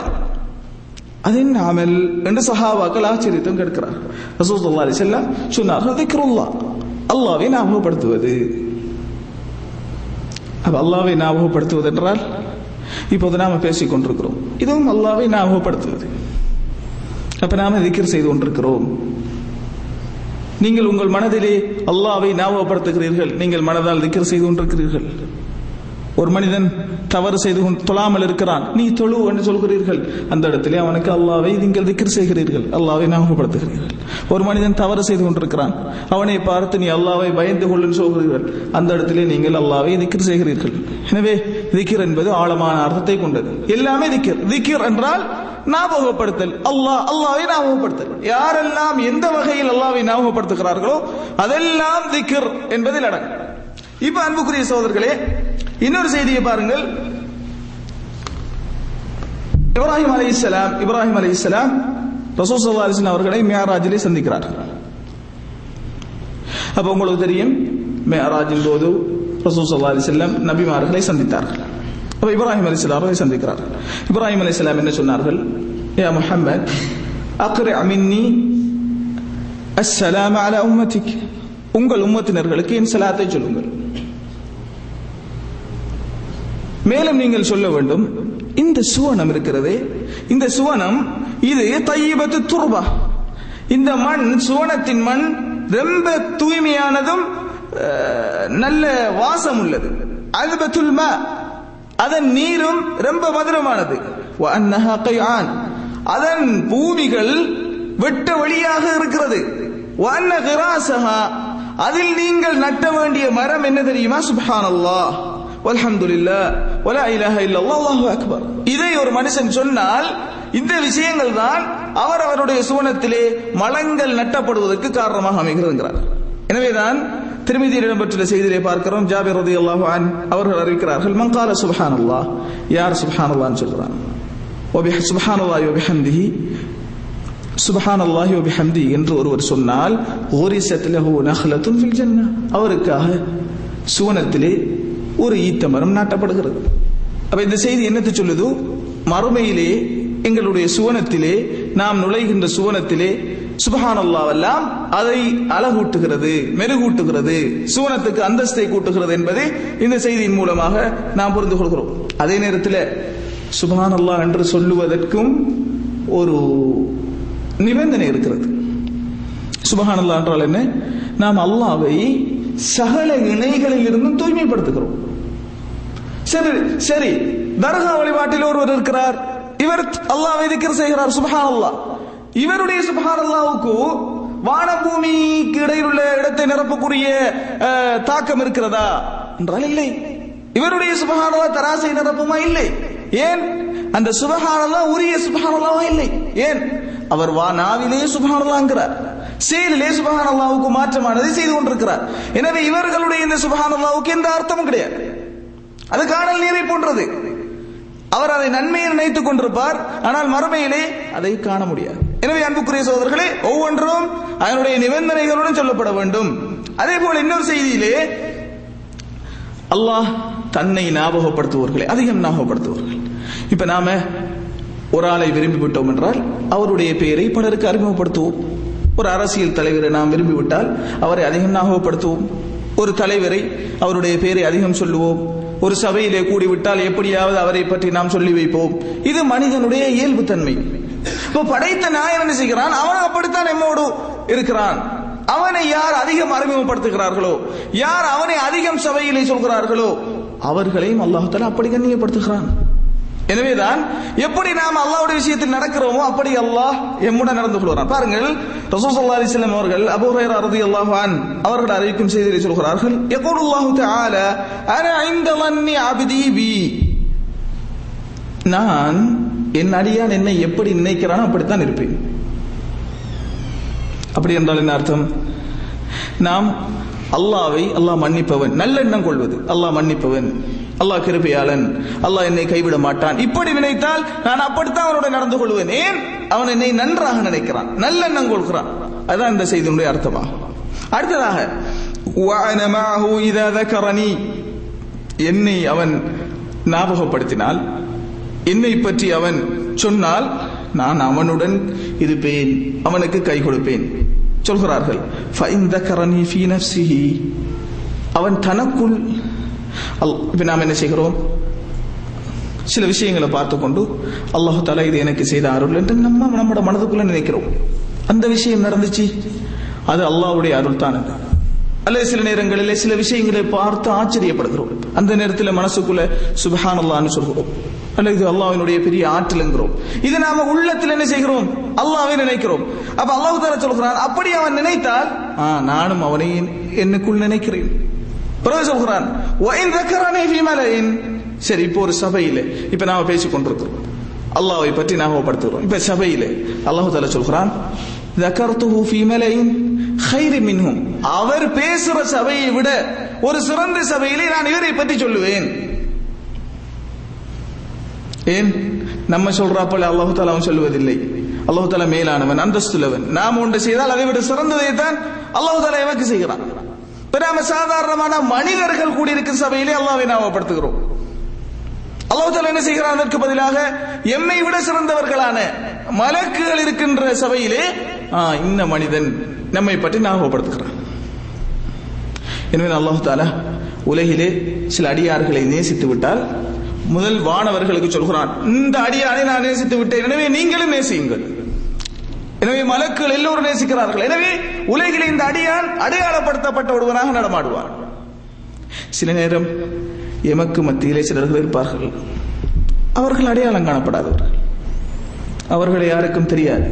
அது என்ன அமல் என்று சஹாபாக்கள் ஆச்சரியத்தும் கேட்கிறார் ரசூலுல்லாஹி அலைஹி வஸல்லம் சொன்னார் திக்ருல்லாஹ் அல்லாஹ்வை ஞாபகப்படுத்துவது அப்ப அல்லாஹ்வை ஞாபகப்படுத்துவது என்றால் இப்போது நாம பேசிக் கொண்டிருக்கிறோம் இதுவும் அல்லாஹ்வை ஞாபகப்படுத்துவது அப்ப நாம திக்ர் செய்து கொண்டிருக்கிறோம் நீங்கள் உங்கள் மனதிலே அல்லாவை ஞாபகப்படுத்துகிறீர்கள் நீங்கள் மனதால் திக்ர் செய்து கொண்டிருக்கிறீர்கள் ஒரு மனிதன் தவறு செய்து கொண்டு தொழாமல் இருக்கிறான் நீ தொழு என்று சொல்கிறீர்கள் அந்த இடத்திலே அவனுக்கு அல்லாவை நீங்கள் திக்ர் செய்கிறீர்கள் அல்லாவை ஞாபகப்படுத்துகிறீர்கள் ஒரு மனிதன் தவறு செய்து கொண்டிருக்கிறான் அவனை பார்த்து நீ அல்லாவை பயந்து கொள்ளுன்னு சொல்கிறீர்கள் அந்த இடத்திலே நீங்கள் அல்லாவை திக்ர் செய்கிறீர்கள் எனவே திக்ர் என்பது ஆழமான அர்த்தத்தை கொண்டது எல்லாமே திக்ர் திக்ர் என்றால் ஞாபகப்படுத்தல் அல்லாஹ் அல்லாவை ஞாபகப்படுத்தல் யாரெல்லாம் எந்த வகையில் அல்லாவை ஞாபகப்படுத்துகிறார்களோ அதெல்லாம் திக்ர் என்பதில் அடங்கும் இப்ப அன்புக்குரிய சோதர்களே இன்னொரு செய்தியை பாருங்கள் இப்ராஹிம் அலி இஸ்லாம் இப்ராஹிம் அலி இஸ்லாம் ரசூல் சல்லா அலிஸ்லாம் அவர்களை மேராஜிலே சந்திக்கிறார் அப்ப உங்களுக்கு தெரியும் மேராஜின் போது ரசூல் சல்லா அலிஸ்லாம் நபிமார்களை சந்தித்தார்கள் அப்ப இப்ராஹிம் அலி அவர்களை சந்திக்கிறார்கள் இப்ராஹிம் அலி என்ன சொன்னார்கள் யா முஹம்மத் அக்ரி அமின்னி அஸ்ஸலாம் அலா உம்மத்திக் உங்கள் உம்மத்தினர்களுக்கு என் சலாத்தை சொல்லுங்கள் மேலும் நீங்கள் சொல்ல வேண்டும் இந்த சுவனம் இருக்கிறதே இந்த சுவனம் இது தையபத்து துர்பா இந்த மண் சுவனத்தின் மண் ரொம்ப தூய்மையானதும் நல்ல வாசம் உள்ளது அல்பத்துல் மா அதன் நீரும் ரொம்ப மதுரமானது அதன் பூமிகள் வெட்ட வழியாக இருக்கிறது அதில் நீங்கள் நட்ட வேண்டிய மரம் என்ன தெரியுமா சுபான் அல்லாஹ் அல்ஹம்துலில்லா வலா இலாஹ இல்லல்லாஹ் அல்லாஹு அக்பர் இதை ஒரு மனுஷன் சொன்னால் இந்த விஷயங்கள் தான் அவர் அவருடைய சுவனத்திலே மலங்கள் நட்டப்படுவதற்கு காரணமாக அமைகிறதுங்கிறார் எனவேதான் திருமதியில் இடம்பெற்றுள்ள செய்தியிலே பார்க்கிறோம் ஜாபிர் ரதி அல்லாஹ் அவர்கள் அறிவிக்கிறார்கள் மங்கால சுபஹான் அல்லாஹ் யார் சுபஹான் அல்லான்னு சொல்கிறான் சுபஹான் அல்லாஹ் ஒபிஹம்திஹி சுபஹான் அல்லாஹி ஒபிஹம்தி என்று ஒருவர் சொன்னால் ஓரிசத் லஹு நஹ்லத்துன் ஃபில் ஜன்னா அவருக்காக சுவனத்திலே ஒரு ஈத்த மரம் நாட்டப்படுகிறது அப்ப இந்த செய்தி என்னத்தை சொல்லுது மறுமையிலே எங்களுடைய சுவனத்திலே நாம் நுழைகின்ற சுவனத்திலே சுபஹான் அல்லாவெல்லாம் அதை அழகூட்டுகிறது மெருகூட்டுகிறது சுவனத்துக்கு அந்தஸ்தை கூட்டுகிறது என்பதை இந்த செய்தியின் மூலமாக நாம் புரிந்து கொள்கிறோம் அதே நேரத்தில் சுபஹான் அல்லாஹ் என்று சொல்லுவதற்கும் ஒரு நிபந்தனை இருக்கிறது சுபஹான் அல்லா என்றால் என்ன நாம் அல்லாவை சகல இணைகளில் இருந்தும் தூய்மைப்படுத்துகிறோம் சரி சரி தர்கா வழிபாட்டில் ஒருவர் இருக்கிறார் இவர் அல்லாவை திக்கர் செய்கிறார் சுபஹான் அல்லா இவருடைய சுபஹான் அல்லாவுக்கு வானபூமிக்கு இடையில் உள்ள இடத்தை நிரப்பக்கூடிய தாக்கம் இருக்கிறதா என்றால் இல்லை இவருடைய சுபஹானல்லா தராசை நிரப்புமா இல்லை ஏன் அந்த சுபஹானல்லா உரிய சுபஹானல்லாவா இல்லை ஏன் அவர் வா நாவிலே சுபஹானல்லாங்கிறார் செயலிலே சுபஹான் அல்லாவுக்கு மாற்றமானதை செய்து கொண்டிருக்கிறார் எனவே இவர்களுடைய இந்த சுபஹான் அல்லாவுக்கு எந்த அர்த்தமும் கிடையாது அது காணல் நீரை போன்றது அவர் அதை நன்மையை நினைத்துக் கொண்டிருப்பார் ஆனால் மறுமையிலே அதை காண முடியாது எனவே அன்புக்குரிய சோதர்களே ஒவ்வொன்றும் அதனுடைய நிபந்தனைகளுடன் சொல்லப்பட வேண்டும் அதே போல இன்னொரு செய்தியிலே அல்லாஹ் தன்னை ஞாபகப்படுத்துவர்களை அதிகம் ஞாபகப்படுத்துவார்கள் இப்ப நாம ஒரு ஆளை விரும்பி விட்டோம் என்றால் அவருடைய பெயரை பலருக்கு அறிமுகப்படுத்துவோம் ஒரு அரசியல் தலைவரை நாம் விரும்பிவிட்டால் அவரை அதிகம் ஞாபகப்படுத்துவோம் ஒரு தலைவரை அவருடைய பெயரை அதிகம் சொல்லுவோம் ஒரு சபையிலே கூடிவிட்டால் எப்படியாவது அவரை பற்றி நாம் சொல்லி வைப்போம் இது மனிதனுடைய இயல்பு தன்மை இப்போ படைத்த நாயன் என்ன செய்கிறான் அவன் அப்படித்தான் நம்மோடு இருக்கிறான் அவனை யார் அதிகம் அறிமுகப்படுத்துகிறார்களோ யார் அவனை அதிகம் சபையிலே சொல்கிறார்களோ அவர்களையும் அல்லாஹால அப்படி கண்ணியப்படுத்துகிறான் எனவேதான் எப்படி நாம் அல்லாவுடைய விஷயத்தில் நடக்கிறோமோ அப்படி அல்லாஹ் எம்முடன் நடந்து கொள்கிறான் பாருங்கள் ரசூசல்லா அலிஸ்லாம் அவர்கள் அபூஹைரா ரதி அல்லாஹான் அவர்கள் அறிவிக்கும் செய்தியை சொல்கிறார்கள் யகூலுல்லாஹு தஆல அன ஐந்த லன்னி அப்தி பி நான் என் அடியான் என்னை எப்படி நினைக்கிறானோ அப்படித்தான் இருப்பேன் அப்படி என்றால் என்ன அர்த்தம் நாம் அல்லாவை அல்லாஹ் மன்னிப்பவன் நல்லெண்ணம் கொள்வது அல்லாஹ் மன்னிப்பவன் அல்லாஹ் கிருபையாளன் அல்லாஹ் என்னை கைவிட மாட்டான் இப்படி நினைத்தால் நான் அப்படித்தான் அவனோட நடந்து கொள்வேன் ஏன் அவன் என்னை நன்றாக நினைக்கிறான் நல்லெண்ணம் கொள்கிறான் அதான் இந்த செய்தியினுடைய அர்த்தமா அடுத்ததாக என்னை அவன் ஞாபகப்படுத்தினால் என்னை பற்றி அவன் சொன்னால் நான் அவனுடன் இருப்பேன் அவனுக்கு கை கொடுப்பேன் சொல்கிறார்கள் அவன் தனக்குள் இப்ப நாம் என்ன செய்கிறோம் சில விஷயங்களை பார்த்து கொண்டு அல்லாஹு தாலா இது எனக்கு செய்த அருள் என்று நம்ம நம்மட மனதுக்குள்ள நினைக்கிறோம் அந்த விஷயம் நடந்துச்சு அது அல்லாஹ்வுடைய அருள் தான் அது. அல்லது சில நேரங்களில் சில விஷயங்களை பார்த்து ஆச்சரியப்படுகிறோம் அந்த நேரத்தில் மனசுக்குள்ள சுபஹான் அல்லான்னு சொல்கிறோம் அல்லது இது அல்லாஹ்வினுடைய பெரிய ஆற்றலுங்கிறோம் இது நாம உள்ளத்தில் என்ன செய்கிறோம் அல்லாஹ்வை நினைக்கிறோம் அப்ப அல்லாஹ் தாலா சொல்கிறான் அப்படி அவன் நினைத்தால் ஆ, நானும் அவனை என்னுக்குள் நினைக்கிறேன் பிறகு சொல்கிறான் "வஇன் ذكرني في ملئ" சரி இப்போ ஒரு சபையில இப்ப நாம பேசிக் கொண்டிருக்கிறோம் அல்லாஹ்வை பற்றி ஞாபகப்படுத்துகிறோம் இப்ப சபையில அல்லாஹ் தாலா சொல்கிறான் ذكرته في ملئ خير منهم அவர் பேசுற சபையை விட ஒரு சிறந்த சபையிலே நான் இவரை பற்றி சொல்லுவேன் ஏன் நம்ம சொல்றாப்பல அல்லாஹு தாலா அவன் சொல்லுவதில்லை அல்லாஹு தாலா மேலானவன் அந்தஸ்துலவன் நாம் ஒன்று செய்தால் அதை விட சிறந்ததை தான் அல்லாஹு தாலா எமக்கு செய்கிறான் இப்ப நாம சாதாரணமான மனிதர்கள் கூடியிருக்கும் சபையிலே அல்லாஹ்வை ஞாபகப்படுத்துகிறோம் அல்லாஹ் தாலா என்ன செய்கிறான் அதற்கு பதிலாக எம்மை விட சிறந்தவர்களான மலக்குகள் இருக்கின்ற சபையிலே ஆ, இந்த மனிதன் நம்மை பற்றி ஞாபகப்படுத்துகிறான் எனவே அல்லாஹ் தாலா உலகிலே சில அடியார்களை நேசித்து விட்டால் முதல் வானவர்களுக்கு சொல்கிறான் இந்த அடியானை நான் நேசித்து விட்டேன் எனவே நீங்களும் நேசியுங்கள் எனவே மலக்குகள் எல்லோரும் நேசிக்கிறார்கள் எனவே உலகிலே இந்த அடியான் அடையாளப்படுத்தப்பட்ட ஒருவனாக நடமாடுவார் சில நேரம் எமக்கு மத்தியிலே சிலர்கள் இருப்பார்கள் அவர்கள் அடையாளம் காணப்படாதவர்கள் அவர்களை யாருக்கும் தெரியாது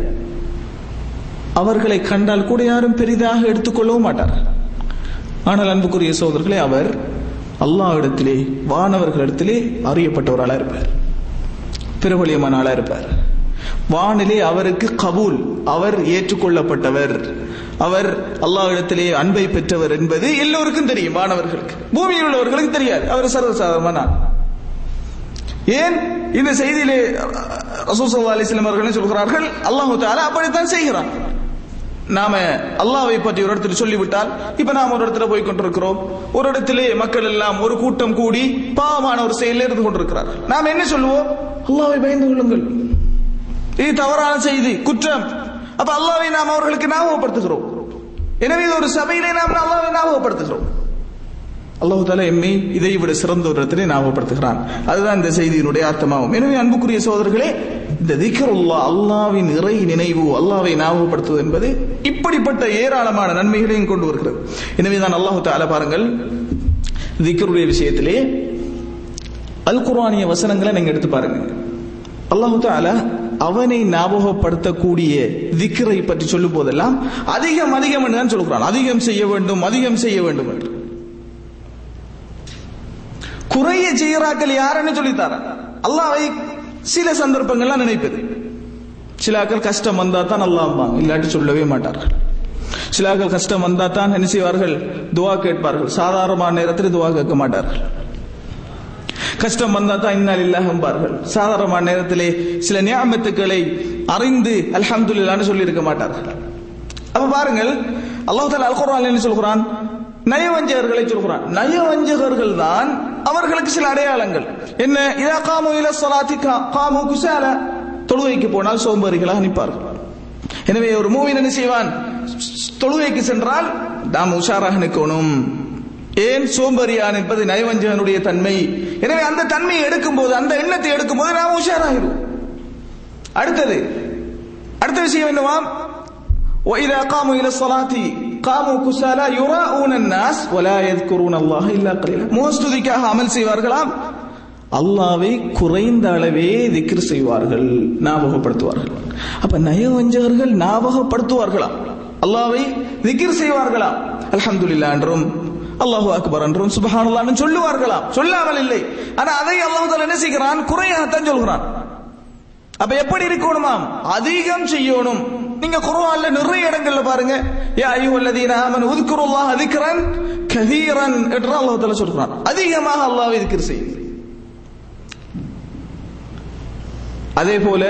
அவர்களை கண்டால் கூட யாரும் பெரிதாக எடுத்துக்கொள்ளவும் மாட்டார்கள் ஆனால் அன்புக்குரிய சோதர்களே அவர் அல்லாஹ்விடத்திலே வானவர்களிடத்திலே அறியப்பட்ட ஒரு ஆளா இருப்பார் பிரபலியமான ஆளா இருப்பார் வானிலே அவருக்கு கபூல் அவர் ஏற்றுக்கொள்ளப்பட்டவர் அவர் அல்லாஹ்விடத்திலே அன்பை பெற்றவர் என்பது எல்லோருக்கும் தெரியும் வானவர்களுக்கு பூமியில் உள்ளவர்களுக்கு தெரியாது அவர் சர்வசாதாரணமான ஆள். ஏன் இந்த செய்தியிலே ரசூல் ஸல்லல்லாஹு அலைஹி வஸல்லம் அவர்கள் சொல்கிறார்கள் அல்லாஹ் தஆலா அப்படித்தான் செய்கிறான் நாம அல்லாஹ்வை பற்றி ஒரு இடத்துல சொல்லிவிட்டால் இப்ப நாம் ஒரு இடத்துல போய் கொண்டிருக்கிறோம் ஒரு இடத்திலே மக்கள் எல்லாம் ஒரு கூட்டம் கூடி பாவமான ஒரு செயலில் இருந்து கொண்டிருக்கிறார்கள் நாம் என்ன சொல்லுவோம் அல்லாஹ்வை பயந்து கொள்ளுங்கள் இது தவறான செய்தி குற்றம் அப்ப அல்லாஹ்வை நாம் அவர்களுக்கு ஞாபகப்படுத்துகிறோம் எனவே இது ஒரு சபையிலே நாம் அல்லாஹ்வை ஞாபகப்படுத்துகிறோம் அல்லாஹு தாலா எம்மை இதை விட சிறந்த ஒரு இடத்திலே ஞாபகப்படுத்துகிறான் அதுதான் இந்த செய்தியினுடைய அர்த்தமாகும் எனவே அன்புக்குரிய சோதர்களே இந்த திக்ருல்லா அல்லாவின் இறை நினைவு அல்லாவை ஞாபகப்படுத்துவது என்பது இப்படிப்பட்ட ஏராளமான நன்மைகளையும் கொண்டு வருகிறது எனவே தான் அல்லாஹு தாலா பாருங்கள் திக்ருடைய விஷயத்திலே அல் குர்ஆனிய வசனங்களை நீங்க எடுத்து பாருங்க அல்லாஹு தாலா அவனை ஞாபகப்படுத்தக்கூடிய திக்ரை பற்றி சொல்லும் போதெல்லாம் அதிகம் அதிகம் என்று தான் சொல்கிறான் அதிகம் செய்ய வேண்டும் அதிகம் செய்ய வேண்டும் என்று குறைய செய்கிறாக்கள் யாருன்னு சொல்லித்தார அல்லாவை சில சந்தர்ப்பங்கள்லாம் நினைப்பது சிலாக்கள் கஷ்டம் வந்தா தான் அல்லாம்பாங்க இல்லாட்டி சொல்லவே மாட்டார்கள் சிலாக்கள் கஷ்டம் வந்தா தான் என்ன செய்வார்கள் துவா கேட்பார்கள் சாதாரணமான நேரத்தில் துவா கேட்க மாட்டார்கள் கஷ்டம் வந்தா தான் இன்னால் இல்லாகம்பார்கள் சாதாரணமான நேரத்திலே சில நியாமத்துக்களை அறிந்து அல்ஹம்துலில்லான்னு சொல்லி இருக்க மாட்டார்கள் அப்ப பாருங்கள் அல்லாஹ் தாலா அல் குர்ஆன்ல என்ன சொல்கிறான் நயவஞ்சகர்களை சொல்கிறான் நயவஞ்சகர்கள் தான் அவர்களுக்கு சில அடையாளங்கள் என்ன இதா காமு இல ஸலாத்தி கா- காமு குசால தொழுகைக்கு போனால் சோம்பேறிகளாக நிற்பார்கள் எனவே ஒரு மூவின் என்ன செய்வான் தொழுகைக்கு சென்றால் நாம் உஷாராக நிற்கணும் ஏன் சோம்பேறியா நிற்பது நயவஞ்சகனுடைய தன்மை எனவே அந்த தன்மையை எடுக்கும் போது அந்த எண்ணத்தை எடுக்கும் போது நாம் உஷாராகிறோம் அடுத்தது அடுத்த விஷயம் என்னவாம் وإذا قاموا إلى الصلاة قاموا كسالى يراءون الناس ولا يذكرون الله إلا قليلا முகஸ்துதிக்காக அமல் செய்வார்களாம் அல்லாவை குறைந்த அளவே திக்ர் செய்வார்கள் ஞாபகப்படுத்துவார்கள் அப்ப நயவஞ்சகர்கள் ஞாபகப்படுத்துவார்களாம் அல்லாவை திக்ர் செய்வார்களாம் அல்ஹம்துலில்லாஹ் என்றும் அல்லாஹு அக்பர் என்றும் சுபஹானல்லாஹ் என்றும் சொல்லுவார்களாம் சொல்லாமல் இல்லை ஆனா அதை அல்லாஹ் தஆலா என்ன செய்கிறான் குறையாகத்தான் சொல்கிறான் அப்ப எப்படி இருக்கணுமாம் அதிகம் செய்யணும் நீங்க குர்ஆன்ல நிறைய இடங்கள்ல பாருங்க யா அய்யுஹல்லதீன ஆமனு உذ்குருல்லாஹ ذிக்ரன் கதீரன் என்று அல்லாஹ் தஆலா சொல்றான் அதிகமாக அல்லாஹ்வை திக்ர் செய்யுங்கள் அதே போல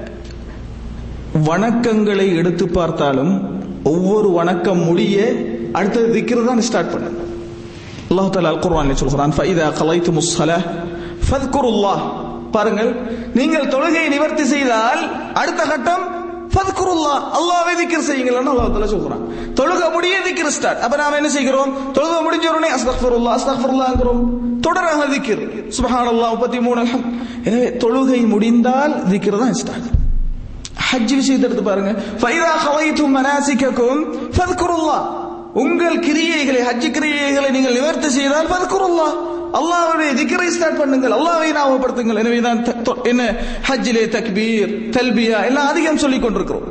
வணக்கங்களை எடுத்து பார்த்தாலும் ஒவ்வொரு வணக்கம் முடிய அடுத்தது திக்ர் தான் ஸ்டார்ட் பண்ணு அல்லாஹ் தஆலா அல் குர்ஆனில் சொல்கிறான் ஃபைதா கலைத்துமுஸ் ஸலாஹ் ஃபذ்குருல்லாஹ் பாருங்கள் நீங்கள் தொழுகையை நிவர்த்தி செய்தால் அடுத்த கட்டம் ஃபذ்குருல்லாஹ் அல்லாஹ்வை திக்ர் செய்யுங்கள்னு அல்லாஹ் தஆலா சொல்றான் தொழுகை முடிய திக்ர் ஸ்டார்ட் அப்ப நாம என்ன செய்கிறோம் தொழுகை முடிஞ்ச உடனே அஸ்தக்ஃபிருல்லாஹ் அஸ்தக்ஃபிருல்லாஹ்ங்கறோம் தொடராக திக்கிர் சுபஹானல்லாஹ் முப்பத்தி மூணு அல்ஹம் எனவே தொழுகை முடிந்தால் திக்கிர் தான் ஸ்டார்ட் ஹஜ் விஷயத்தை எடுத்து பாருங்க ஃபைதா ஹவைத்தும் மனாசிக்கக்கும் ஃபத்குருல்லாஹ் உங்கள் கிரியைகளை ஹஜ் கிரியைகளை நீங்கள் நிவர்த்தி செய்தால் ஃபத்குருல்லாஹ் அல்லாஹ்வுடைய திக்ரை ஸ்டார்ட் பண்ணுங்கள் அல்லாஹ்வை ஞாபகப்படுத்துங்கள் எனவே தான் த- தொ- என்ன ஹஜ்ஜிலே தக்பீர் தல்பியா எல்லாம் அதிகம் சொல்லிக் கொண்டிருக்கிறோம்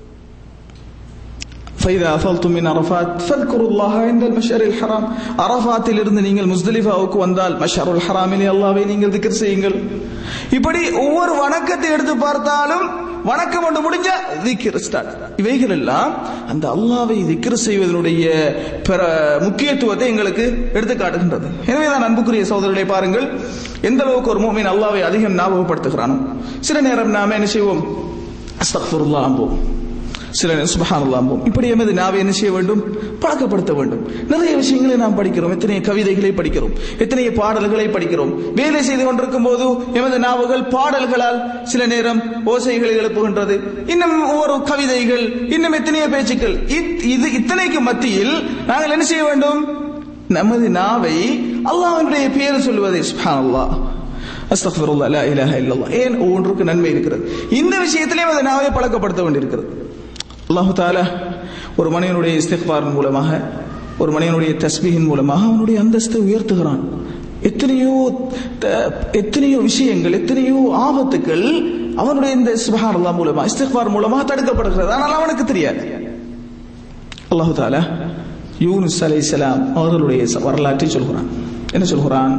فإذا أفضتم من عرفات فاذكروا الله عند المشعر الحرام அரஃபாத்தில் இருந்து நீங்கள் முஸ்தலிஃபாவுக்கு வந்தால் மஷருல் ஹராமிலே அல்லாஹ்வை நீங்கள் திக்ர் செய்யுங்கள் இப்படி ஒவ்வொரு வணக்கத்தை எடுத்து பார்த்தாலும் வணக்கம் ஒன்று முடிஞ்ச திக்ர் ஸ்டார்ட் இவைகள் எல்லாம் அந்த அல்லாஹ்வை திக்ர் செய்வதனுடைய பிற முக்கியத்துவத்தை எங்களுக்கு எடுத்து காட்டுகின்றது எனவே தான் அன்புக்குரிய சகோதரர்களை பாருங்கள் எந்த அளவுக்கு ஒரு மூமின் அல்லாஹ்வை அதிகம் ஞாபகப்படுத்துகிறானோ சில நேரம் நாம என்ன செய்வோம் அஸ்தக்ஃபிருல்லாஹ் அம்போம் சில சுபஹானல்லாம் இப்படி எமது நாவை என்ன செய்ய வேண்டும் பழக்கப்படுத்த வேண்டும் நிறைய விஷயங்களை நாம் படிக்கிறோம் எத்தனை கவிதைகளை படிக்கிறோம் எத்தனை பாடல்களை படிக்கிறோம் வேலை செய்து கொண்டிருக்கும் போது எமது நாவுகள் பாடல்களால் சில நேரம் ஓசைகளை எழுப்புகின்றது இன்னும் ஒவ்வொரு கவிதைகள் இன்னும் எத்தனையோ பேச்சுக்கள் இத்- இது இத்தனைக்கு மத்தியில் நாங்கள் என்ன செய்ய வேண்டும் நமது நாவை அல்லாஹ்வுடைய பெயர் சொல்வதை சுப்ஹானல்லாஹ் அஸ்தக்ஃபிருல்லாஹ் லா இலாஹ இல்லல்லாஹ் ஏன் ஒவ்வொன்றுக்கு நன்மை இருக்கிறது இந்த விஷயத்திலே அதை நாவை பழக்கப்படுத்த வேண்டியிருக்கிறது அல்லாஹு தாலா ஒரு மனிதனுடைய இஸ்திக்பார் மூலமாக ஒரு மனிதனுடைய தஸ்பீஹின் மூலமாக அவனுடைய அந்தஸ்தை உயர்த்துகிறான் எத்தனையோ த- எத்தனையோ விஷயங்கள் எத்தனையோ ஆபத்துக்கள் அவனுடைய இந்த சுபஹான் அல்லாஹ் மூலமா இஸ்திக்பார் மூலமாக தடுக்கப்படுகிறது ஆனால் அவனுக்கு தெரியாது அல்லாஹு தாலா யூனுஸ் அலைஹிஸ்ஸலாம் அவர்களுடைய ச- வரலாற்றை சொல்கிறான் என்ன சொல்கிறான்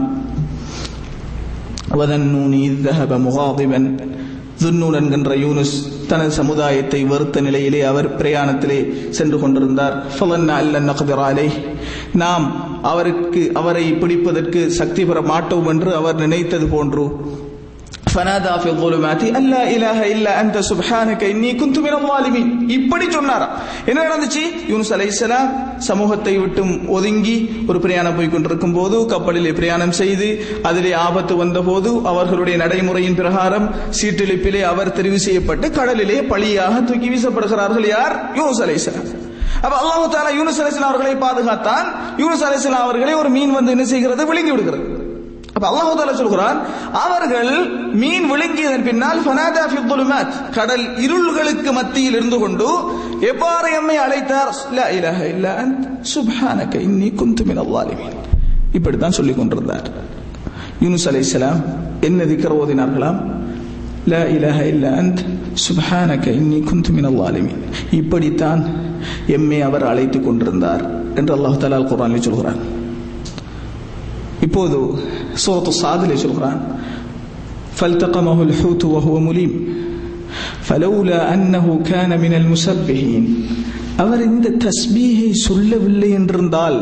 وذنون إذ ذهب مغاضبا ذنون என்கின்ற யூனுஸ் தனது சமுதாயத்தை வெறுத்த நிலையிலே அவர் பிரயாணத்திலே சென்று கொண்டிருந்தார் فظن أن لن نقدر عليه நாம் அவருக்கு அவரை பிடிப்பதற்கு சக்தி பெற மாட்டோம் என்று அவர் நினைத்தது போன்று فنادى في الظلمات أن لا إله إلا أنت سبحانك إني كنت من الظالمين இப்படி சொன்னாரா என்ன நடந்துச்சு யூனுஸ் அலைஹிஸ்ஸலாம் சமூகத்தை விட்டும் ஒதுங்கி ஒரு பிரயாணம் போய் கொண்டிருக்கும் போது கப்பலிலே பிரயாணம் செய்து அதிலே ஆபத்து வந்த போது அவர்களுடைய நடைமுறையின் பிரகாரம் சீட்டிழிப்பிலே அவர் தெரிவு செய்யப்பட்டு கடலிலே பழியாக தூக்கி வீசப்படுகிறார்கள் யார் யூனுஸ் அலைஹிஸ்ஸலாம் அப்ப அல்லாஹ் தாலா யூனுஸ் அலைஹிஸ்ஸலாம் அவர்களை பாதுகாத்தான் யூனுஸ் அலைஹிஸ்ஸலாம் அவர்களை ஒரு மீன் வந்து என்ன செய்கிறது விழுங்கி விடுகிறது அப்ப அல்லாஹ் தாலா சொல்கிறான் அவர்கள் மீன் விழுங்கியதன் பின்னால் ஃபனாதா ஃபி ظுலுமாத் கடல் இருள்களுக்கு மத்தியில் இருந்து கொண்டு எவ்வாறு எம்மை அழைத்தார் லா இலாஹ இல்லா அன்த் சுப்ஹானக இன்னி குன்து மினல் ஸாலிமீன் இப்படி தான் சொல்லிக் கொண்டிருந்தார் யூனுஸ் அலைஹிஸ்ஸலாம் என்ன திக்ர் ஓதினார்களாம் லா இலாஹ இல்லா அன்த் சுப்ஹானக இன்னி குன்து மினல் ஸாலிமீன் இப்படித்தான் எம்மை அவர் அழைத்துக் கொண்டிருந்தார் என்று அல்லாஹ் தஆலா அல் குர்ஆனில் சொல்கிறான் இப்போது சூரத்து சாதிலே சொல்கிறான் فالتقمه الحوت وهو مليم فلولا أنه كان من المسبحين அவர் இந்த தஸ்பீஹை சொல்லவில்லை என்றிருந்தால்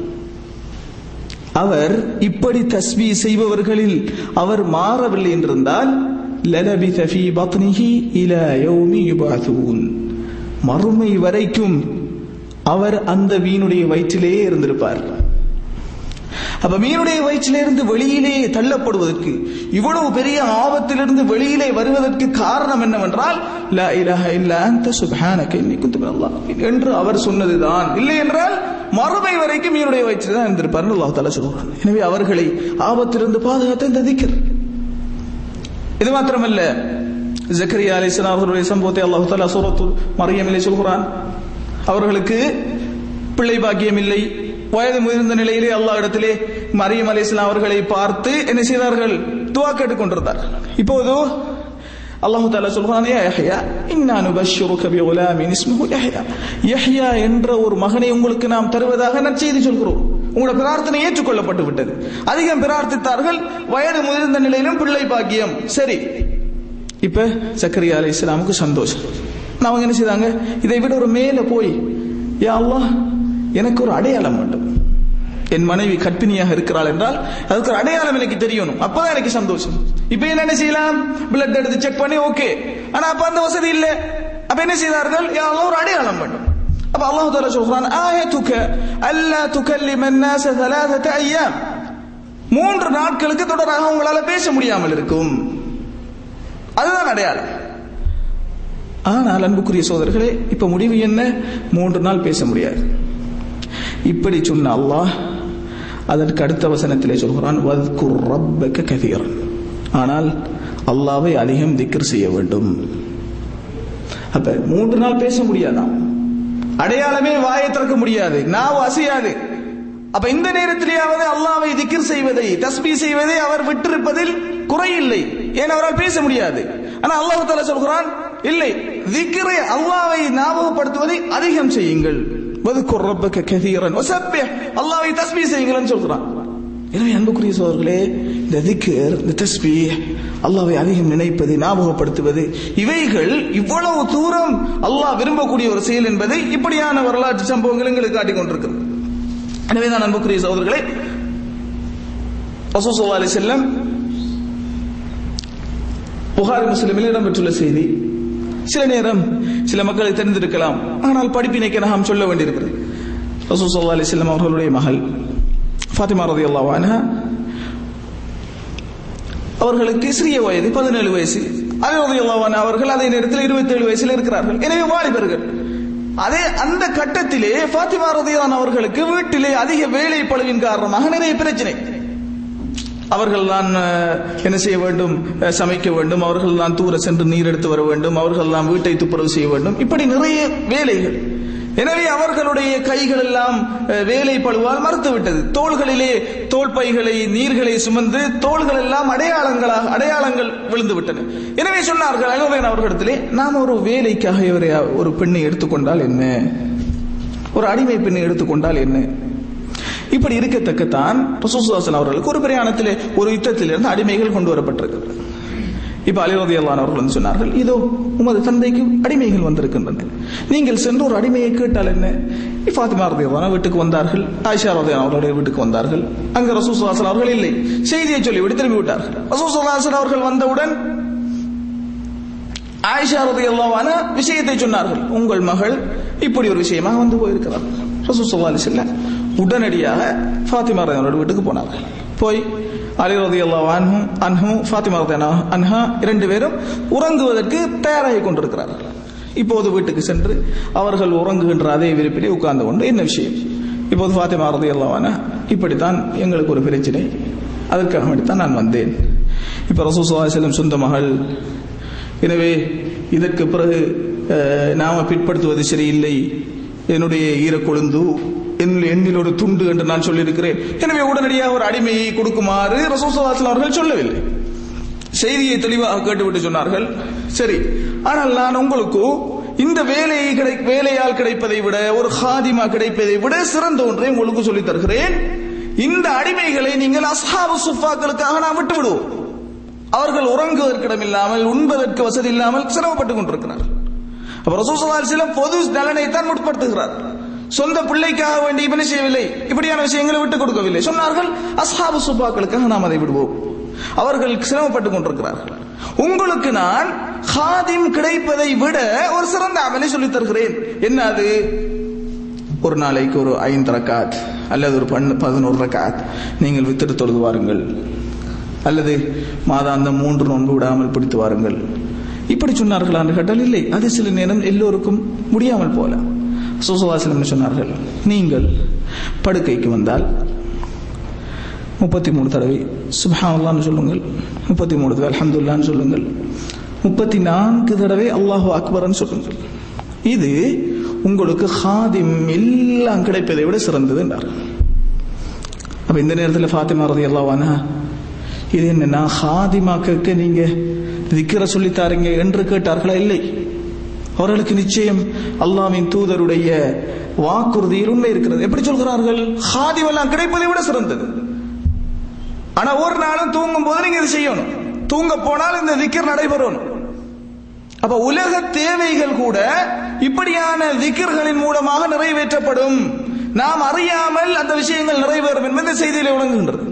அவர் இப்படி தஸ்பீ செய்பவர்களில் அவர் மாறவில்லை என்றிருந்தால் للبث في بطنه إلى يوم يبعثون மறுமை வரைக்கும் அவர் அந்த வீணுடைய வயிற்றிலே இருந்திருப்பார் அப்ப மீனுடைய வயிற்றிலிருந்து வெளியிலே தள்ளப்படுவதற்கு இவ்வளவு பெரிய ஆபத்திலிருந்து வெளியிலே வருவதற்கு காரணம் என்னவென்றால் லா இலாஹ இல்லா அன்த சுப்ஹானக இன்னி குன்து மினல் ஸாலிமீன் என்று அவர் சொன்னதுதான் இல்லை என்றால் மறுமை வரைக்கும் மீனுடைய வயிற்றில் தான் இருந்திருப்பார் அல்லாஹ் தஆலா சொல்கிறான் எனவே அவர்களை ஆபத்திலிருந்து பாதுகாத்த இந்த திக்ர் இது மாத்திரமல்ல ஜக்கரியா அலைஹிஸ்ஸலாம் அவர்களுடைய சம்பவத்தை அல்லாஹ் தஆலா சூரத்துல் மரியமிலே சொல்கிறான் அவர்களுக்கு பிள்ளை பாக்கியம் இல்லை வயது முதிர்ந்த நிலையிலே அல்லாஹ் இடத்திலே மரியம் அலிஸ்லாம் அவர்களை பார்த்து என்ன செய்தார்கள் துவா கேட்டுக் கொண்டிருந்தார் இப்போது அல்லாஹு தாலா சொல்கிறான் யா யஹ்யா இன்னா நுபஷ்ஷிருக பிகுலாமின் இஸ்முஹு யஹ்யா யஹ்யா என்ற ஒரு மகனை உங்களுக்கு நாம் தருவதாக நற்செய்தி சொல்கிறோம் உங்களோட பிரார்த்தனை ஏற்றுக்கொள்ளப்பட்டு விட்டது அதிகம் பிரார்த்தித்தார்கள் வயது முதிர்ந்த நிலையிலும் பிள்ளை பாக்கியம் சரி இப்ப சக்கரியா அலை இஸ்லாமுக்கு சந்தோஷம் நான் அவங்க என்ன செய்தாங்க இதை விட ஒரு மேல போய் யா அல்லாஹ் எனக்கு ஒரு அடையாளம் வேண்டும் என் மனைவி கற்பிணியாக இருக்கிறாள் என்றால் அதுக்கு ஒரு அடையாளம் எனக்கு தெரியணும் அப்பதான் எனக்கு சந்தோஷம் இப்ப என்ன செய்யலாம் பிளட் எடுத்து செக் பண்ணி ஓகே ஆனா அப்ப அந்த வசதி இல்ல அப்ப என்ன செய்தார்கள் யா அல்லாஹ் ஒரு அடையாளம் வேண்டும் அப்ப அல்லாஹ் தஆலா சொல்றான் ஆயத்துக அல்லா துகல்லிம الناس ثلاثه ايام மூன்று நாட்களுக்கு தொடராக உங்களால பேச முடியாமல் இருக்கும் அதுதான் அடையாளம் ஆனால் அன்புக்குரிய சோதர்களே இப்ப முடிவு என்ன மூன்று நாள் பேச முடியாது இப்படி சொன்ன அல்லாஹ் அதற்கு அடுத்த வசனத்திலே சொல்கிறான் வத்குர் ரப்பக கதீரன் ஆனால் அல்லாவை அதிகம் திக்ர் செய்ய வேண்டும் அப்ப மூன்று நாள் பேச முடியாதான் அடையாளமே வாயை திறக்க முடியாது நாவு அசையாது அப்ப இந்த நேரத்திலேயாவது அல்லாவை திக்ர் செய்வதை தஸ்பி செய்வதை அவர் விட்டிருப்பதில் குறையில்லை ஏன் அவரால் பேச முடியாது ஆனா அல்லாஹ் தாலா சொல்கிறான் இல்லை திக்ரை அல்லாவை ஞாபகப்படுத்துவதை அதிகம் செய்யுங்கள் வதுக்குர் ரப்பக கதீரன் வசப்பிஹ் அல்லாஹ்வை தஸ்பீஹ் செய்யுங்கள்னு சொல்றான் எனவே அன்புக்குரிய சோதர்களே இந்த திக்கர் இந்த தஸ்பீ அல்லாவை அதிகம் நினைப்பது ஞாபகப்படுத்துவது இவைகள் இவ்வளவு தூரம் அல்லாஹ் விரும்பக்கூடிய ஒரு செயல் என்பதை இப்படியான வரலாற்று சம்பவங்கள் எங்களுக்கு காட்டிக் கொண்டிருக்கிறது எனவே தான் அன்புக்குரிய சகோதரர்களே ரசூசல்லா அலி செல்லம் புகாரி முஸ்லிமில் இடம்பெற்றுள்ள செய்தி சில நேரம் சில மக்களுக்கு தெரிந்திருக்கலாம் ஆனால் படிப்பினைக்கு நாம் சொல்ல வேண்டியிருக்கிறது ரசூசல்லா அலி செல்லம் அவர்களுடைய மகள் ஃபாத்திமா ரதி அல்லாஹ் அவர்களுக்கு சிறிய வயது பதினேழு வயசு அலி ரதி அல்லாஹ் அவர்கள் அதே நேரத்தில் இருபத்தி ஏழு வயசில் இருக்கிறார்கள் எனவே வாலிபர்கள் அதே அந்த கட்டத்திலே ஃபாத்திமா ரதியான் அவர்களுக்கு வீட்டிலே அதிக வேலை பழுவின் காரணமாக நிறைய பிரச்சனை அவர்கள் தான் என்ன செய்ய வேண்டும் சமைக்க வேண்டும் அவர்கள் தான் தூர சென்று நீர் எடுத்து வர வேண்டும் அவர்கள் தான் வீட்டை துப்புரவு செய்ய வேண்டும் இப்படி நிறைய வேலைகள் எனவே அவர்களுடைய கைகள் எல்லாம் வேலை பழுவால் மறுத்து விட்டது தோள்களிலே தோல் பைகளை நீர்களை சுமந்து தோள்கள் எல்லாம் அடையாளங்களாக அடையாளங்கள் விழுந்து விட்டன எனவே சொன்னார்கள் அலுவலன் அவர்களிடத்திலே நாம் ஒரு வேலைக்காக இவரை ஒரு பெண்ணை எடுத்துக்கொண்டால் என்ன ஒரு அடிமை பெண்ணை எடுத்துக்கொண்டால் என்ன இப்படி இருக்கத்தக்கத்தான் ரசூசுவாசன் அவர்களுக்கு ஒரு பிரயாணத்திலே ஒரு யுத்தத்திலிருந்து அடிமைகள் கொண்டு வரப்பட்டிருக்கிறது இப்ப அலிரதி அவர்கள் வந்து சொன்னார்கள் இதோ உமது தந்தைக்கு அடிமைகள் வந்திருக்கின்றன நீங்கள் சென்று ஒரு அடிமையை கேட்டால் என்ன ஃபாத்திமா ரதியல்லான வீட்டுக்கு வந்தார்கள் ஆயிஷா ரதியான் அவர்களுடைய வீட்டுக்கு வந்தார்கள் அங்க ரசூசுவாசன் அவர்கள் இல்லை செய்தியை சொல்லிவிட்டு திரும்பி விட்டார்கள் ரசூசுவாசன் அவர்கள் வந்தவுடன் ஆயிஷா ரதியல்லாவான விஷயத்தை சொன்னார்கள் உங்கள் மகள் இப்படி ஒரு விஷயமாக வந்து போயிருக்கிறார் ரசூசுல்லா அலி செல்ல உடனடியாக ஃபாத்திமா ரதியானோட வீட்டுக்கு போனார்கள் போய் அலி ரதி அன்ஹும் அன்ஹும் ஃபாத்திமா ரதி அன்ஹா இரண்டு பேரும் உறங்குவதற்கு தயாராகி கொண்டிருக்கிறார்கள் இப்போது வீட்டுக்கு சென்று அவர்கள் உறங்குகின்ற அதே விருப்பிலே உட்கார்ந்து கொண்டு என்ன விஷயம் இப்போது ஃபாத்திமா ரதி அல்லாவான இப்படித்தான் எங்களுக்கு ஒரு பிரச்சனை அதற்காக வேண்டித்தான் நான் வந்தேன் இப்ப ரசூசுல்லா செல்லும் சொந்த மகள் எனவே இதற்கு பிறகு நாம பிற்படுத்துவது சரியில்லை என்னுடைய ஈரக்கொழுந்து எண்ணில் ஒரு துண்டு என்று நான் சொல்லியிருக்கிறேன் எனவே உடனடியாக ஒரு அடிமையை கொடுக்குமாறு ரசூசவாசன் அவர்கள் சொல்லவில்லை செய்தியை தெளிவாக கேட்டுவிட்டு சொன்னார்கள் சரி ஆனால் நான் உங்களுக்கு இந்த வேலையை கிடை வேலையால் கிடைப்பதை விட ஒரு ஹாதிமா கிடைப்பதை விட சிறந்த ஒன்றை உங்களுக்கு சொல்லித் தருகிறேன் இந்த அடிமைகளை நீங்கள் அஸ்ஹாபு சுஃபாக்களுக்காக நான் விட்டு விடுவோம் அவர்கள் உறங்குவதற்கு இடமில்லாமல் உண்பதற்கு வசதி இல்லாமல் சிரமப்பட்டுக் கொண்டிருக்கிறார்கள் அப்ப ரசூசலால் சில பொது நலனை தான் முற்படுத்துகிறார் சொந்த பிள்ளைக்காக வேண்டி இப்படி செய்யவில்லை இப்படியான விஷயங்களை விட்டுக் கொடுக்கவில்லை சொன்னார்கள் அஸ்ஹாபு சுபாக்களுக்காக நாம் அதை விடுவோம் அவர்கள் சிரமப்பட்டுக் கொண்டிருக்கிறார்கள் உங்களுக்கு நான் ஹாதிம் கிடைப்பதை விட ஒரு சிறந்த அமலை சொல்லித் தருகிறேன் என்ன அது ஒரு நாளைக்கு ஒரு ஐந்து ரக்காத் அல்லது ஒரு பன் பதினோரு ரக்காத் நீங்கள் வித்திட்டு தொழுது வாருங்கள் அல்லது மாதாந்தம் மூன்று நோன்பு விடாமல் பிடித்து வாருங்கள் இப்படி சொன்னார்கள் என்று கேட்டால் இல்லை அது சில நேரம் எல்லோருக்கும் முடியாமல் போல சுசுவாசனம் சொன்னார்கள் நீங்கள் படுக்கைக்கு வந்தால் முப்பத்தி மூணு தடவை சுபஹானல்லான்னு சொல்லுங்கள் முப்பத்தி மூணு தடவை அலமதுல்லான்னு சொல்லுங்கள் முப்பத்தி நான்கு தடவை அல்லாஹு அக்பர்னு சொல்லுங்கள் இது உங்களுக்கு ஹாதிம் எல்லாம் கிடைப்பதை விட சிறந்தது என்றார் அப்ப இந்த நேரத்தில் ஃபாத்திமா ரதி அல்லாவானா இது என்னன்னா ஹாதிமாக்கு நீங்க திக்கிற சொல்லித்தாருங்க என்று கேட்டார்களா இல்லை அவர்களுக்கு நிச்சயம் அல்லாவின் தூதருடைய வாக்குறுதியில் உண்மை இருக்கிறது எப்படி சொல்கிறார்கள் ஹாதிம் எல்லாம் கிடைப்பதை விட சிறந்தது ஆனா ஒரு நாளும் தூங்கும் போது நீங்க இது செய்யணும் தூங்க போனால் இந்த திக்கர் நடைபெறணும் அப்ப உலக தேவைகள் கூட இப்படியான திக்கர்களின் மூலமாக நிறைவேற்றப்படும் நாம் அறியாமல் அந்த விஷயங்கள் நிறைவேறும் என்பது இந்த செய்தியிலே விளங்குகின்றது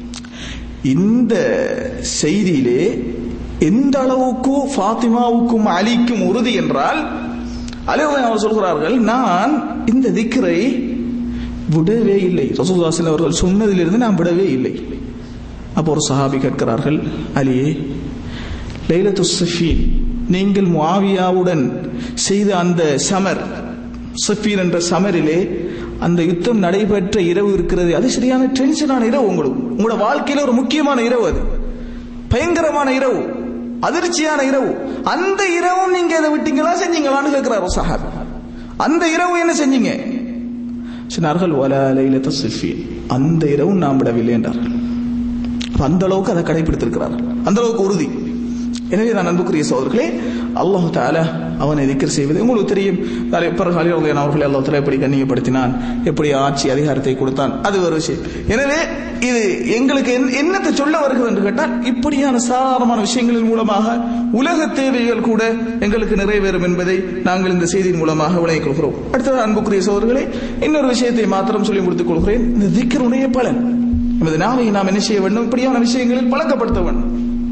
இந்த செய்தியிலே எந்த அளவுக்கு ஃபாத்திமாவுக்கும் அலிக்கும் உறுதி என்றால் அலி அவர் சொல்கிறார்கள் நான் இந்த திக்கரை விடவே இல்லை ரசூதாசன் அவர்கள் சொன்னதிலிருந்து நான் விடவே இல்லை அப்போ ஒரு சஹாபி கேட்கிறார்கள் அலியே லைலத்து சஃபீன் நீங்கள் முஆவியாவுடன் செய்த அந்த சமர் சஃபீன் என்ற சமரிலே அந்த யுத்தம் நடைபெற்ற இரவு இருக்கிறது அது சரியான டென்ஷனான இரவு உங்களுக்கு உங்களோட வாழ்க்கையில ஒரு முக்கியமான இரவு அது பயங்கரமான இரவு அதிர்ச்சியான இரவு அந்த இரவும் நீங்க அதை விட்டீங்களா செஞ்சீங்களான்னு கேட்கிறார் சஹாபி அந்த இரவு என்ன செஞ்சீங்க சொன்னார்கள் வலா லைலத்த சிஃபி அந்த இரவும் நாம் விடவில்லை என்றார்கள் அந்த அளவுக்கு அதை கடைபிடித்திருக்கிறார் அந்த அளவுக்கு உறுதி எனவே நான் அன்புக்குரிய சோதர்களே அல்லாஹு தாலா அவனை திக்கர் செய்வது உங்களுக்கு தெரியும் பிறகு அலிரதையான அவர்களை அல்லாஹ் தாலா எப்படி கண்ணியப்படுத்தினான் எப்படி ஆட்சி அதிகாரத்தை கொடுத்தான் அது ஒரு விஷயம் எனவே இது எங்களுக்கு என்னத்தை சொல்ல வருகிறது என்று கேட்டால் இப்படியான சாதாரணமான விஷயங்களின் மூலமாக உலக தேவைகள் கூட எங்களுக்கு நிறைவேறும் என்பதை நாங்கள் இந்த செய்தியின் மூலமாக விளங்கிக் கொள்கிறோம் அடுத்தது அன்புக்குரிய சோதர்களே இன்னொரு விஷயத்தை மாத்திரம் சொல்லி முடித்துக் கொள்கிறேன் இந்த திக்கருடைய பலன் நமது நாவை நாம் என்ன செய்ய வேண்டும் இப்படியான விஷயங்களில் பழக்கப்படுத்த வேண்டும்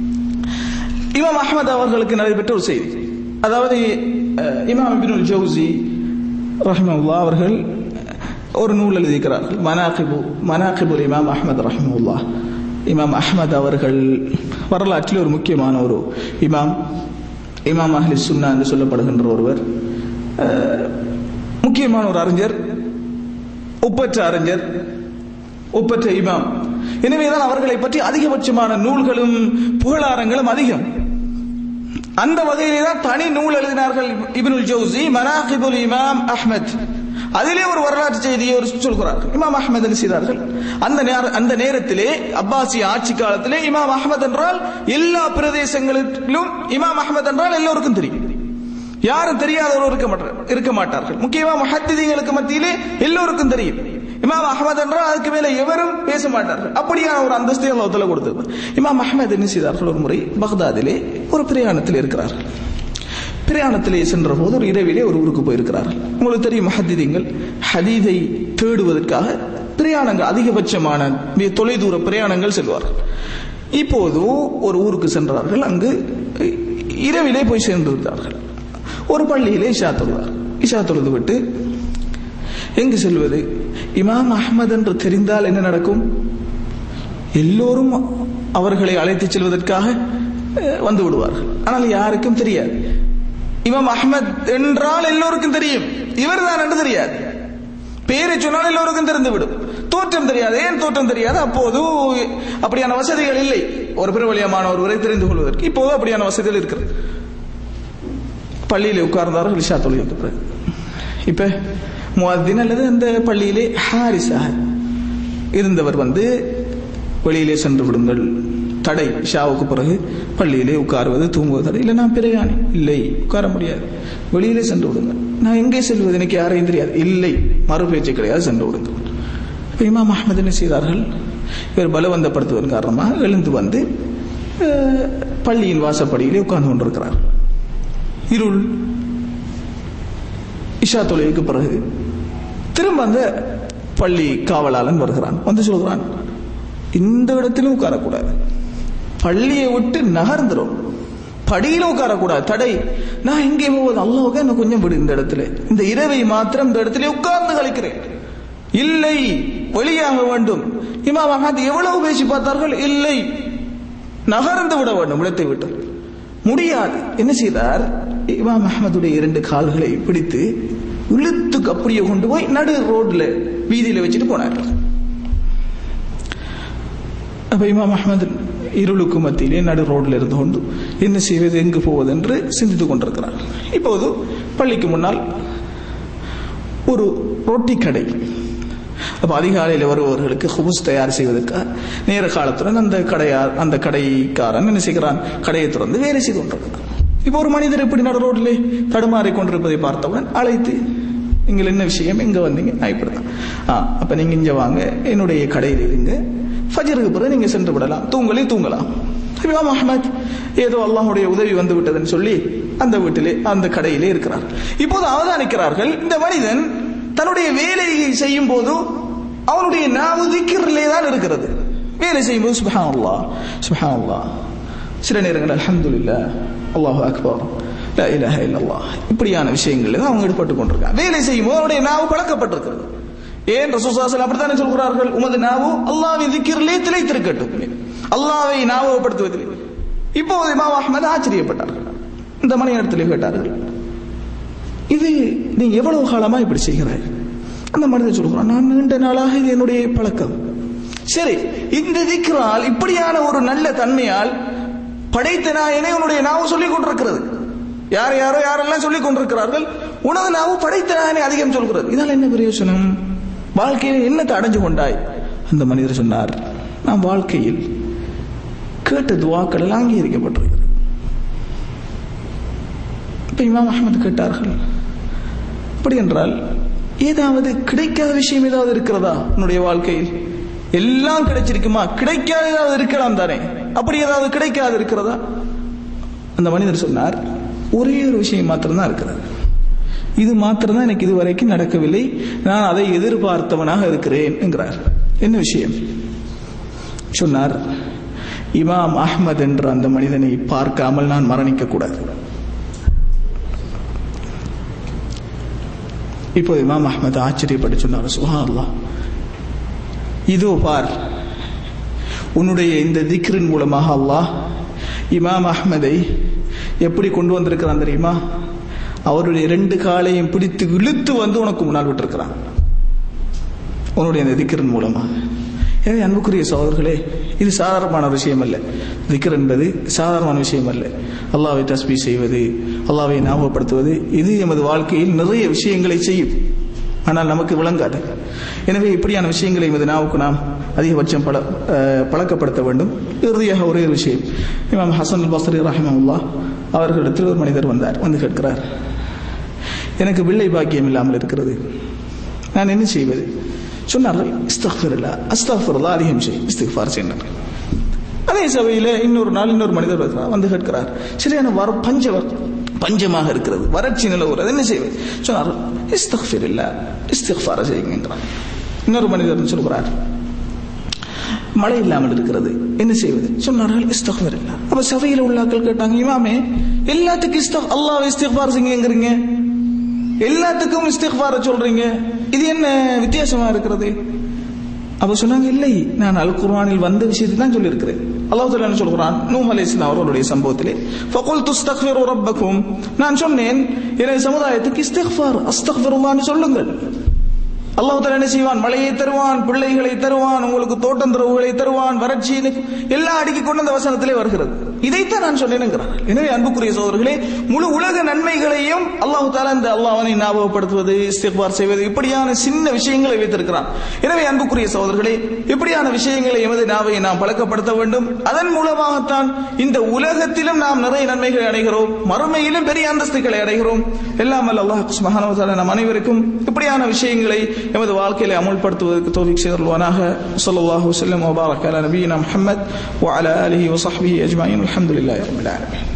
இமாம் அஹமது அவர்களுக்கு நடைபெற்ற ஒரு செய்தி அதாவது இமாம் இபினுல் ஜவுசி ரஹ்மல்லா அவர்கள் ஒரு நூல் எழுதியிருக்கிறார்கள் மனாகிபு மனாகிபுல் இமாம் அஹமது ரஹ்முல்லா இமாம் அஹமது அவர்கள் வரலாற்றில் ஒரு முக்கியமான ஒரு இமாம் இமாம் அஹ்லி சுன்னா என்று சொல்லப்படுகின்ற ஒருவர் முக்கியமான ஒரு அறிஞர் ஒப்பற்ற அறிஞர் ஒப்பற்ற இமாம் எனவேதான் அவர்களை பற்றி அதிகபட்சமான நூல்களும் புகழாரங்களும் அதிகம் அந்த வகையிலே தான் தனி நூல் எழுதினார்கள் இபினுல் ஜவுசி மனாகிபுல் இமாம் அஹ்மத் அதிலே ஒரு வரலாற்று செய்தியை ஒரு சொல்கிறார் இமாம் அஹ்மத் என்ன செய்தார்கள் அந்த அந்த நேரத்திலே அப்பாசி ஆட்சி காலத்திலே இமாம் அஹ்மத் என்றால் எல்லா பிரதேசங்களிலும் இமாம் அஹ்மத் என்றால் எல்லோருக்கும் தெரியும் யாரும் தெரியாதவர் இருக்க மாட்டார் இருக்க மாட்டார்கள் முக்கியமா முஹத்திதிகளுக்கு மத்தியிலே எல்லோருக்கும் தெரியும் இமாம் அஹமது என்றால் அதுக்கு மேல எவரும் பேச மாட்டார்கள் அப்படியான ஒரு அந்தஸ்தை அல்லாஹ் கொடுத்தது இமாம் அஹமது என்ன செய்தார்கள் ஒரு முறை பக்தாதிலே ஒரு பிரயாணத்தில் இருக்கிறார்கள் பிரயாணத்திலே சென்ற போது ஒரு இரவிலே ஒரு ஊருக்கு போயிருக்கிறார்கள் உங்களுக்கு தெரியும் மஹத்திதிங்கள் ஹதீதை தேடுவதற்காக பிரயாணங்கள் அதிகபட்சமான மிக தொலைதூர பிரயாணங்கள் செல்வார்கள் இப்போது ஒரு ஊருக்கு சென்றார்கள் அங்கு இரவிலே போய் சேர்ந்திருந்தார்கள் ஒரு பள்ளியிலே இஷா தொழுவார் இஷா தொழுது விட்டு எங்கு செல்வது இமாம் அஹமது என்று தெரிந்தால் என்ன நடக்கும் எல்லோரும் அவர்களை அழைத்துச் செல்வதற்காக வந்து விடுவார்கள் ஆனால் யாருக்கும் தெரியாது இமாம் அஹமத் என்றால் எல்லோருக்கும் தெரியும் இவர் தான் என்று தெரியாது பேரை சொன்னால் எல்லோருக்கும் தெரிந்துவிடும் தோற்றம் தெரியாது ஏன் தோற்றம் தெரியாது அப்போது அப்படியான வசதிகள் இல்லை ஒரு பிரபலியமான ஒருவரை தெரிந்து கொள்வதற்கு இப்போது அப்படியான வசதிகள் இருக்கிறது பள்ளியில் உட்கார்ந்தார்கள் இஷா தொழிலுக்கு பிறகு இப்ப முவாத்தின் அல்லது அந்த பள்ளியிலே ஹாரிசா இருந்தவர் வந்து வெளியிலே சென்று விடுங்கள் தடை ஷாவுக்கு பிறகு பள்ளியிலே உட்காருவது தூங்குவது தடை இல்லை நான் பிரயாணி இல்லை உட்கார முடியாது வெளியிலே சென்று விடுங்கள் நான் எங்கே செல்வது எனக்கு யாரையும் தெரியாது இல்லை மறு பேச்சு கிடையாது சென்று விடுங்கள் இப்போ இமாம் அஹமது என்ன செய்தார்கள் இவர் பலவந்தப்படுத்துவதன் காரணமாக எழுந்து வந்து பள்ளியின் வாசப்படியிலே உட்கார்ந்து கொண்டிருக்கிறார் இருள் இஷா தொழிலுக்கு பிறகு திரும்ப அந்த பள்ளி காவலாளன் வருகிறான் வந்து சொல்கிறான் இந்த இடத்திலும் உட்காரக்கூடாது பள்ளியை விட்டு நகர்ந்துரும் படியில உட்காரக்கூடாது தடை நான் எங்கே போவது அல்லாவுக்கு என்ன கொஞ்சம் விடு இந்த இடத்துல இந்த இரவை மாத்திரம் இந்த இடத்துல உட்கார்ந்து கழிக்கிறேன் இல்லை வெளியாக வேண்டும் இமாம் அஹமத் எவ்வளவு பேசி பார்த்தார்கள் இல்லை நகர்ந்து விட வேண்டும் இடத்தை விட்டு முடியாது என்ன செய்தார் இமாம் அஹமதுடைய இரண்டு கால்களை பிடித்து இழுத்துக்கு அப்படியே கொண்டு போய் நடு ரோட்ல வீதியில வச்சுட்டு போனார் அப்ப இமாம் அஹமது இருளுக்கு மத்தியிலே நடு ரோட்ல இருந்து கொண்டு என்ன செய்வது எங்கு போவது என்று சிந்தித்துக் கொண்டிருக்கிறார் இப்போது பள்ளிக்கு முன்னால் ஒரு ரொட்டி கடை அப்ப அதிகாலையில் வருபவர்களுக்கு ஹுபுஸ் தயார் செய்வதற்காக நேர காலத்துடன் அந்த கடையார் அந்த கடைக்காரன் என்ன செய்கிறான் கடையை திறந்து வேலை செய்து கொண்டிருக்கிறான் இப்போ ஒரு மனிதர் இப்படி நடு ரோட்டிலே தடுமாறி கொண்டிருப்பதை பார்த்தவுடன் அழைத்து நீங்கள் என்ன விஷயம் எங்க வந்தீங்க நான் இப்படிதான் ஆ அப்ப நீங்க இங்க வாங்க என்னுடைய கடையில் இருங்க ஃபஜருக்கு பிறகு நீங்க சென்று விடலாம் தூங்கலே தூங்கலாம் இமாம் அஹமத் ஏதோ அல்லாஹுடைய உதவி வந்து விட்டதுன்னு சொல்லி அந்த வீட்டிலே அந்த கடையிலே இருக்கிறார் இப்போது அவதானிக்கிறார்கள் இந்த மனிதன் தன்னுடைய வேலையை செய்யும் போது அவனுடைய நாவு திக்கிரிலே தான் இருக்கிறது வேலை செய்யும் போது சுபஹான் அல்லா சுபஹான் அல்லா சில நேரங்கள் அலமதுல்லா அல்லாஹு அக்பர் லா இலாஹ இல்லல்லாஹ் இப்படியான விஷயங்கள் தான் அவங்க ஈடுபட்டு கொண்டிருக்காங்க வேலை செய்யும் போது அவருடைய நாவு பழக்கப்பட்டிருக்கிறது ஏன் ரசூசாசல் அப்படித்தானே சொல்கிறார்கள் உமது நாவு அல்லாவின் திக்கிரிலே திளைத்திருக்கட்டும் அல்லாவை ஞாபகப்படுத்துவதில் இப்போது இமாம் அஹ்மது ஆச்சரியப்பட்டார்கள் இந்த மணி நேரத்தில் கேட்டார்கள் இது நீ எவ்வளவு காலமா இப்படி செய்கிறாய் அந்த மனிதன் சொல்கிறான் நான் நீண்ட நாளாக இது என்னுடைய பழக்கம் சரி இந்த திக்ரால் இப்படியான ஒரு நல்ல தன்மையால் படைத்த நாயனை உன்னுடைய நாவு சொல்லிக் கொண்டிருக்கிறது யார் யாரோ யாரெல்லாம் சொல்லிக் கொண்டிருக்கிறார்கள் உனது நாவு படைத்த நாயனை அதிகம் சொல்கிறது இதனால் என்ன பிரயோசனம் வாழ்க்கையில் என்னத்தை அடைஞ்சு கொண்டாய் அந்த மனிதர் சொன்னார் நான் வாழ்க்கையில் கேட்ட துவாக்கள் எல்லாம் அங்கீகரிக்கப்பட்டிருக்கிறது இப்ப இமாம் அஹமது கேட்டார்கள் அப்படி என்றால் ஏதாவது கிடைக்காத விஷயம் ஏதாவது இருக்கிறதா உன்னுடைய வாழ்க்கையில் எல்லாம் கிடைச்சிருக்குமா கிடைக்காத ஏதாவது இருக்கலாம் தானே அப்படி ஏதாவது கிடைக்காது இருக்கிறதா அந்த மனிதர் சொன்னார் ஒரே ஒரு விஷயம் மாத்திரம்தான் இருக்கிறது இது மாத்திரம்தான் எனக்கு இதுவரைக்கும் நடக்கவில்லை நான் அதை எதிர்பார்த்தவனாக இருக்கிறேன் என்கிறார் என்ன விஷயம் சொன்னார் இமாம் அஹ்மத் என்ற அந்த மனிதனை பார்க்காமல் நான் மரணிக்க கூடாது இப்போ இமாம் அஹ்மத் ஆச்சரியப்பட்டு சொன்னார் சுஹா அல்லா இதோ பார் உன்னுடைய இந்த திக்ரின் மூலமாக அல்லாஹ் இமாம் அஹ்மதை எப்படி கொண்டு வந்திருக்கிறான் தெரியுமா அவருடைய ரெண்டு காலையும் பிடித்து இழுத்து வந்து உனக்கு முன்னால் விட்டிருக்கிறான் உன்னுடைய இந்த திக்ரின் மூலமாக எனவே அன்புக்குரிய சகோதரர்களே இது சாதாரணமான விஷயம் அல்ல திக்ர் என்பது சாதாரணமான விஷயம் அல்ல அல்லாவை தஸ்பி செய்வது அல்லாவை ஞாபகப்படுத்துவது இது எமது வாழ்க்கையில் நிறைய விஷயங்களை செய்யும் ஆனால் நமக்கு விளங்காது எனவே இப்படியான விஷயங்களை எமது நாவுக்கு நாம் அதிகபட்சம் பல பழக்கப்படுத்த வேண்டும் இறுதியாக ஒரே ஒரு விஷயம் இமாம் ஹசன் அல் பசரி ரஹிமல்லா அவர்களிடத்தில் ஒரு மனிதர் வந்தார் வந்து கேட்கிறார் எனக்கு பிள்ளை பாக்கியம் இல்லாமல் இருக்கிறது நான் என்ன செய்வது சொன்னார்கள் இஸ்தஃபிரல்லா அஸ்தஃபிரல்லா அதிகம் செய் இஸ்திஃபார் செய்யினார் அதே சபையில இன்னொரு நாள் இன்னொரு மனிதர் வருகிறார் வந்து கேட்கிறார் சரியான வர பஞ்சவர் பஞ்சமாக இருக்கிறது வறட்சி நிலவுறது என்ன செய்வது சொன்னார்கள் இஸ்தஃபிரல்லா இஸ்திஃபார செய்யுங்கிறார் இன்னொரு மனிதர் சொல்கிறார் மழை இல்லாமல் இருக்கிறது என்ன செய்வது சொன்னார்கள் இஸ்தஃபர் இல்லா அப்ப சபையில உள்ளாக்கள் கேட்டாங்க இமாமே எல்லாத்துக்கும் இஸ்தஃப் அல்லாஹ் இஸ்திஃபார் செய்யுங்கிறீங்க எல்லாத்துக்கும் இஸ்திஃபார சொல்றீங்க இது என்ன வித்தியாசமா இருக்கிறது அப்ப சொன்னாங்க இல்லை நான் அல் குர்ஆனில் வந்த விஷயத்தை தான் சொல்லியிருக்கிறேன் அல்லாஹ் தஆலா என்ன சொல்கிறான் நூஹ் அலைஹிஸ்ஸலாம் அவர்களுடைய சம்பவத்திலே ஃபகுல் துஸ்தக்ஃபிரு ரப்பக்கும் நான் சொன்னேன் எனது சமுதாயத்துக்கு இஸ்திக்ஃபார் அஸ்தக்ஃபிருல்லாஹ்னு சொல்லுங்கள் அல்லாஹ் தஆலா என்ன செய்வான் மழையை தருவான் பிள்ளைகளை தருவான் உங்களுக்கு தோட்டம் துறவுகளை தருவான் வறட்சி எல்லாம் அடுக்கி கொண்டு அந்த வசனத்திலே வருகிறது இதைத்தான் நான் சொன்னேனுங்கிறார் எனவே அன்புக்குரிய சோதர்களே முழு உலக நன்மைகளையும் அல்லாஹு தாலா இந்த அல்லாஹனை ஞாபகப்படுத்துவது இஸ்திக்பார் செய்வது இப்படியான சின்ன விஷயங்களை வைத்திருக்கிறான் எனவே அன்புக்குரிய சோதர்களே இப்படியான விஷயங்களை எமது நாவை நாம் பழக்கப்படுத்த வேண்டும் அதன் மூலமாகத்தான் இந்த உலகத்திலும் நாம் நிறைய நன்மைகளை அடைகிறோம் மறுமையிலும் பெரிய அந்தஸ்துகளை அடைகிறோம் எல்லாம் அல்ல அல்லாஹ் சுபஹானஹு நம் அனைவருக்கும் இப்படியான விஷயங்களை எமது வாழ்க்கையில அமுல்படுத்துவதற்கு தோஃபிக் செய்தல்வானாக ஸல்லல்லாஹு வஸல்லம் வபாரக அலா நபியினா முஹம்மத் வஅலா ஆலிஹி வஸஹ்பிஹி அஜ்மஈன் அல்ஹம்துலில்லாஹி ரப்பில் ஆலமீன்